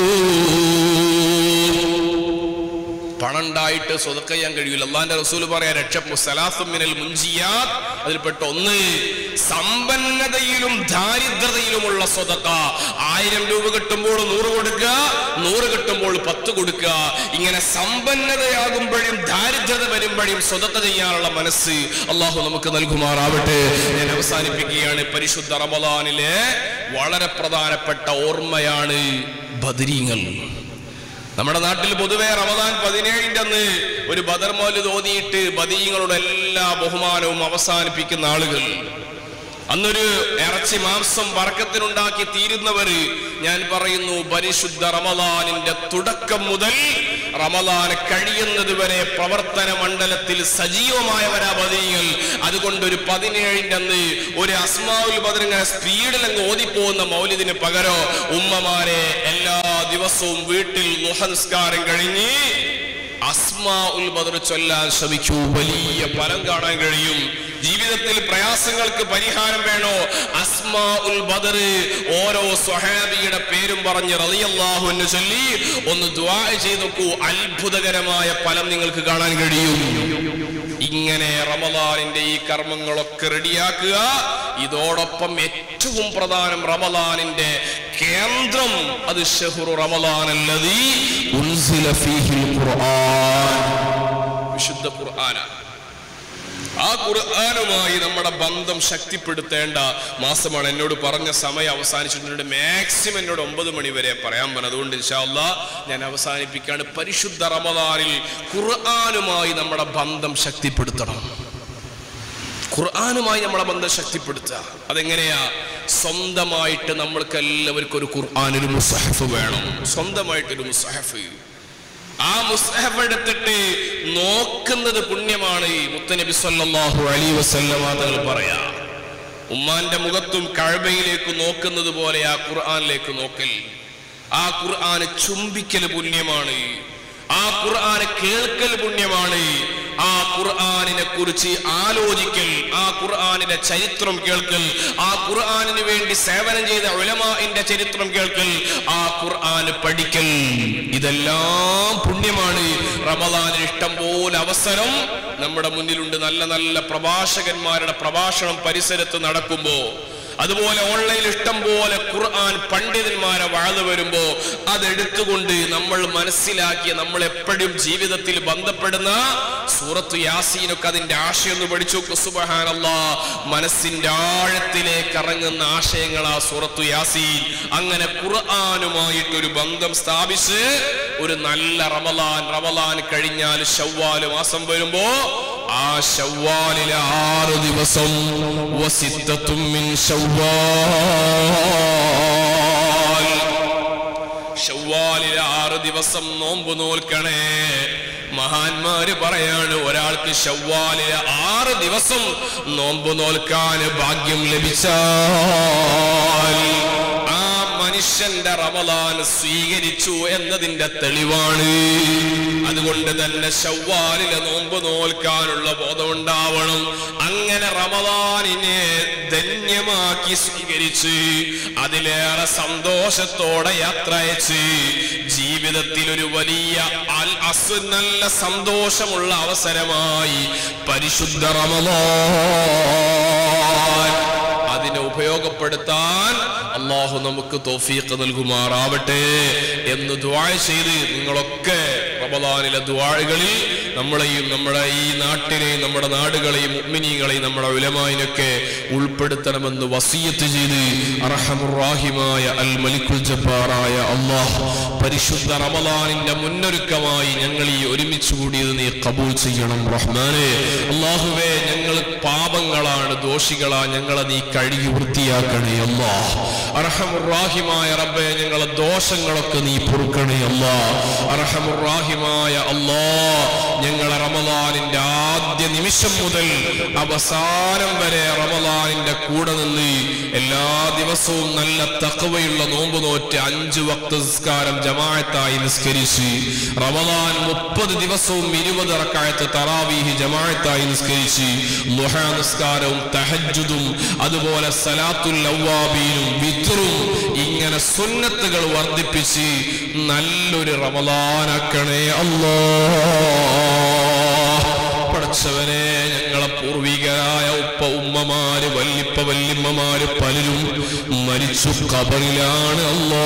പണം ഉണ്ടായിട്ട് സ്വതക്ക ചെയ്യാൻ കഴിയില്ല അള്ളാന്റെ റസൂൽ പറയാ രക്ഷപ്പു സലാസുമിനൽ മുഞ്ചിയാത് അതിൽപ്പെട്ട ഒന്ന് സമ്പന്നതയിലും ദാരിദ്രതയിലുമുള്ള സ്വതക്ക ആയിരം രൂപ കിട്ടുമ്പോൾ നൂറ് കൊടുക്കുക നൂറ് കിട്ടുമ്പോൾ പത്ത് കൊടുക്കുക ഇങ്ങനെ സമ്പന്നതയാകുമ്പോഴും ദാരിദ്രത വരുമ്പോഴും സ്വതക്ക ചെയ്യാനുള്ള മനസ്സ് അള്ളാഹു നമുക്ക് നൽകുമാറാവട്ടെ ഞാൻ അവസാനിപ്പിക്കുകയാണ് പരിശുദ്ധ റമദാനിലെ വളരെ പ്രധാനപ്പെട്ട ഓർമ്മയാണ് ബദരീങ്ങൾ നമ്മുടെ നാട്ടിൽ പൊതുവെ റമദാൻ പതിനേഴിന്റെ അന്ന് ഒരു ബദർ മൗലിദ് ഓതിയിട്ട് ബദീങ്ങളുടെ എല്ലാ ബഹുമാനവും അവസാനിപ്പിക്കുന്ന ആളുകൾ അന്നൊരു ഇറച്ചി മാംസം വറക്കത്തിനുണ്ടാക്കി തീരുന്നവര് ഞാൻ പറയുന്നു പരിശുദ്ധ റമദാനിന്റെ തുടക്കം മുതൽ റമദാൻ കഴിയുന്നത് വരെ പ്രവർത്തന മണ്ഡലത്തിൽ സജീവമായവരാ ബദീങ്ങൾ അതുകൊണ്ട് ഒരു പതിനേഴിന്റെ അന്ന് ഒരു അസ്മാവുൽ ബദർ ഇങ്ങനെ സ്പീഡിൽ അങ്ങ് ഓതിപ്പോകുന്ന മൗലിദിന് പകരോ ഉമ്മമാരെ എല്ലാ ദിവസവും വീട്ടിൽ ലുഹൻസ്കാരം കഴിഞ്ഞ് അസ്മാ ഉൽ ബദർ ചൊല്ലാൻ ശ്രമിക്കൂ വലിയ ഫലം കാണാൻ കഴിയും ജീവിതത്തിൽ പ്രയാസങ്ങൾക്ക് പരിഹാരം വേണോ അസ്മാ ഉൽ ബദർ ഓരോ സ്വഹാബിയുടെ പേരും പറഞ്ഞ് റളിയല്ലാഹു എന്ന് ചൊല്ലി ഒന്ന് ദ്വാ ചെയ്ത് നോക്കൂ അത്ഭുതകരമായ ഫലം നിങ്ങൾക്ക് കാണാൻ കഴിയും ഇങ്ങനെ റമദാനിന്റെ ഈ കർമ്മങ്ങളൊക്കെ റെഡിയാക്കുക ഇതോടൊപ്പം ഏറ്റവും പ്രധാനം റമദാനിന്റെ കേന്ദ്രം അത് ഷഹുറു റമദാൻ അല്ലദീ ഉൻസില ഫീഹിൽ ഖുർആൻ വിശുദ്ധ ഖുർആനാണ് ആ ഖുർആനുമായി നമ്മുടെ ബന്ധം ശക്തിപ്പെടുത്തേണ്ട മാസമാണ് എന്നോട് പറഞ്ഞ സമയം അവസാനിച്ചിട്ടുണ്ട് മാക്സിമം എന്നോട് ഒമ്പത് മണി വരെ പറയാൻ പറഞ്ഞു അതുകൊണ്ട് ഇൻഷാല്ല ഞാൻ അവസാനിപ്പിക്കാണ് പരിശുദ്ധ റമദാനിൽ ഖുർആനുമായി നമ്മുടെ ബന്ധം ശക്തിപ്പെടുത്തണം ഖുർആനുമായി നമ്മളെ ബന്ധം ശക്തിപ്പെടുത്തുക അതെങ്ങനെയാ സ്വന്തമായിട്ട് നമ്മൾക്ക് എല്ലാവർക്കും ഒരു ഖുർആൻ ഒരു മുസഹഫ് വേണം സ്വന്തമായിട്ടൊരു മുസഹഫ് ആ മുസ്ഹഫ് എടുത്തിട്ട് നോക്കുന്നത് പുണ്യമാണ് ഈ മുത്തനബി സല്ലല്ലാഹു അലൈഹി വസല്ലമ തങ്ങൾ പറയാ ഉമ്മാന്റെ മുഖത്തും കഴബയിലേക്ക് നോക്കുന്നത് പോലെ ആ ഖുർആനിലേക്ക് നോക്കൽ ആ ഖുർആന് ചുംബിക്കൽ പുണ്യമാണ് ആ ഖുർആന് കേൾക്കൽ പുണ്യമാണ് ആ ഖുർആനിനെ കുറിച്ച് ആലോചിക്കൽ ആ ഖുർആനിന്റെ ചരിത്രം കേൾക്കൽ ആ ഖുർആനിന് വേണ്ടി സേവനം ചെയ്ത ഉലമാന്റെ ചരിത്രം കേൾക്കൽ ആ ഖുർആന് പഠിക്കൽ ഇതെല്ലാം പുണ്യമാണ് റമദാനിന് ഇഷ്ടം പോലെ അവസരം നമ്മുടെ മുന്നിലുണ്ട് നല്ല നല്ല പ്രഭാഷകന്മാരുടെ പ്രഭാഷണം പരിസരത്ത് നടക്കുമ്പോ അതുപോലെ ഓൺലൈനിൽ ഇഷ്ടം പോലെ ഖുർആൻ പണ്ഡിതന്മാരെ വാഴ്ന്നു വരുമ്പോ അതെടുത്തുകൊണ്ട് നമ്മൾ മനസ്സിലാക്കിയ നമ്മൾ എപ്പോഴും ജീവിതത്തിൽ ബന്ധപ്പെടുന്ന സൂറത്ത് യാസീനൊക്കെ അതിന്റെ ആശയം ഒന്ന് പഠിച്ചു സുബഹാനല്ല മനസ്സിന്റെ ആഴത്തിലേക്ക് ഇറങ്ങുന്ന ആശയങ്ങളാ സൂറത്തു യാസീൻ അങ്ങനെ ഖുർആനുമായിട്ടൊരു ബന്ധം സ്ഥാപിച്ച് ഒരു നല്ല റമലാൻ റമലാൻ കഴിഞ്ഞാൽ ഷവ്വാല് മാസം വരുമ്പോ ആ ഷവ്വാലിലെ ആറ് ദിവസം വസിത്തത്തും മിൻ ഷവ്വാൽ ഷവ്വാലിലെ ആറ് ദിവസം നോമ്പ് നോൽക്കണേ മഹാന്മാര് പറയാണ് ഒരാൾക്ക് ശവ്വാലിലെ ആറ് ദിവസം നോമ്പ് നോൽക്കാൻ ഭാഗ്യം ലഭിച്ചാൽ ആ മനുഷ്യന്റെ റമദാൻ സ്വീകരിച്ചു എന്നതിന്റെ തെളിവാണ് അതുകൊണ്ട് തന്നെ ശവ്വാലിലെ നോമ്പ് നോൽക്കാനുള്ള ബോധമുണ്ടാവണം അങ്ങനെ റമദാനിനെ ധന്യമാക്കി സ്വീകരിച്ച് അതിലേറെ സന്തോഷത്തോടെ യാത്ര അയച്ച് ജീവിതത്തിൽ ഒരു വലിയ അൽ അസ് നല്ല സന്തോഷമുള്ള അവസരമായി പരിശുദ്ധ റമദാൻ അതിനെ ഉപയോഗപ്പെടുത്താൻ അള്ളാഹു നമുക്ക് തോഫീക്ക് നൽകുമാറാവട്ടെ എന്ന് ദ്വാഴ ചെയ്ത് നിങ്ങളൊക്കെ റമദാനിലെ ദ്വാഴകളിൽ നമ്മളെയും നമ്മുടെ ഈ നാട്ടിലെയും നമ്മുടെ നാടുകളെയും മുഗ്മിനീകളെയും നമ്മുടെ ഉലമായിനൊക്കെ ഉൾപ്പെടുത്തണമെന്ന് വസീയത്ത് ചെയ്ത് അർഹമുറാഹിമായ അൽ മലിക്കുൽ ജബ്ബാറായ അള്ളാഹ് പരിശുദ്ധ റമദാനിന്റെ മുന്നൊരുക്കമായി ഞങ്ങൾ ഈ ഒരുമിച്ച് കൂടിയത് നീ കബൂൽ ചെയ്യണം റഹ്മാനെ അള്ളാഹുവേ ഞങ്ങൾ പാപങ്ങളാണ് ദോഷികളാ ഞങ്ങളെ നീ കഴുകി വൃത്തിയാക്കണേ അല്ലാ അർഹമുറാഹിമായ റബ്ബെ ഞങ്ങളെ ദോഷങ്ങളൊക്കെ നീ പൊറുക്കണേ അല്ലാ അർഹമുറാഹിമായ അല്ലാ ഞങ്ങളെ റമദാനിന്റെ ആദ്യ നിമിഷം മുതൽ അവസാനം വരെ റമദാനിന്റെ കൂടെ നിന്ന് എല്ലാ ദിവസവും നല്ല തക്കവയുള്ള നോമ്പ് നോറ്റ് അഞ്ചു വക്ത നിസ്കാരം ജമാഅത്തായി നിസ്കരിച്ച് റമദാൻ മുപ്പത് ദിവസവും ഇരുപത് റക്കായത്ത് തറാവീഹി ജമാഅത്തായി നിസ്കരിച്ച് ലുഹ നിസ്കാരവും തഹജ്ജുദും അതുപോലെ സലാത്തുൽ അവ്വാബീനും വിത്റും ഇങ്ങനെ സുന്നത്തുകൾ വർദ്ധിപ്പിച്ച് നല്ലൊരു റമദാനാക്കണേ അല്ലാ പടച്ചവനെ ഞങ്ങളെ പൂർവികരായ ഉപ്പ ഉമ്മമാര് വല്ലിപ്പ വല്യമ്മമാര് പലരും മരിച്ചു കബറിലാണ് അല്ലാ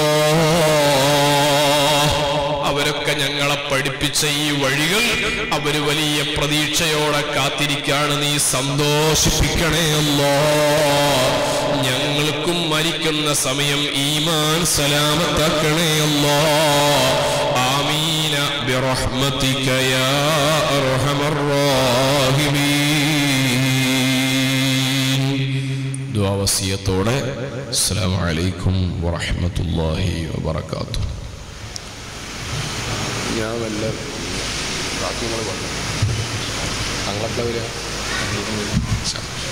അവരൊക്കെ ഞങ്ങളെ പഠിപ്പിച്ച ഈ വഴികൾ അവര് വലിയ പ്രതീക്ഷയോടെ കാത്തിരിക്കാണ് നീ സന്തോഷിപ്പിക്കണേ അല്ലോ ഞങ്ങൾക്കും മരിക്കുന്ന സമയം ഈമാൻ സലാമത്താക്കണേ അല്ലോ ആമീന برحمتك يا أرحم الراحمين دعاء وصيتوടെ السلام عليكم ورحمة الله وبركاته
ഞാൻ വല്ല ബാക്കി നിങ്ങൾ പറഞ്ഞു തങ്ങളെപ്പോഴാ വരിക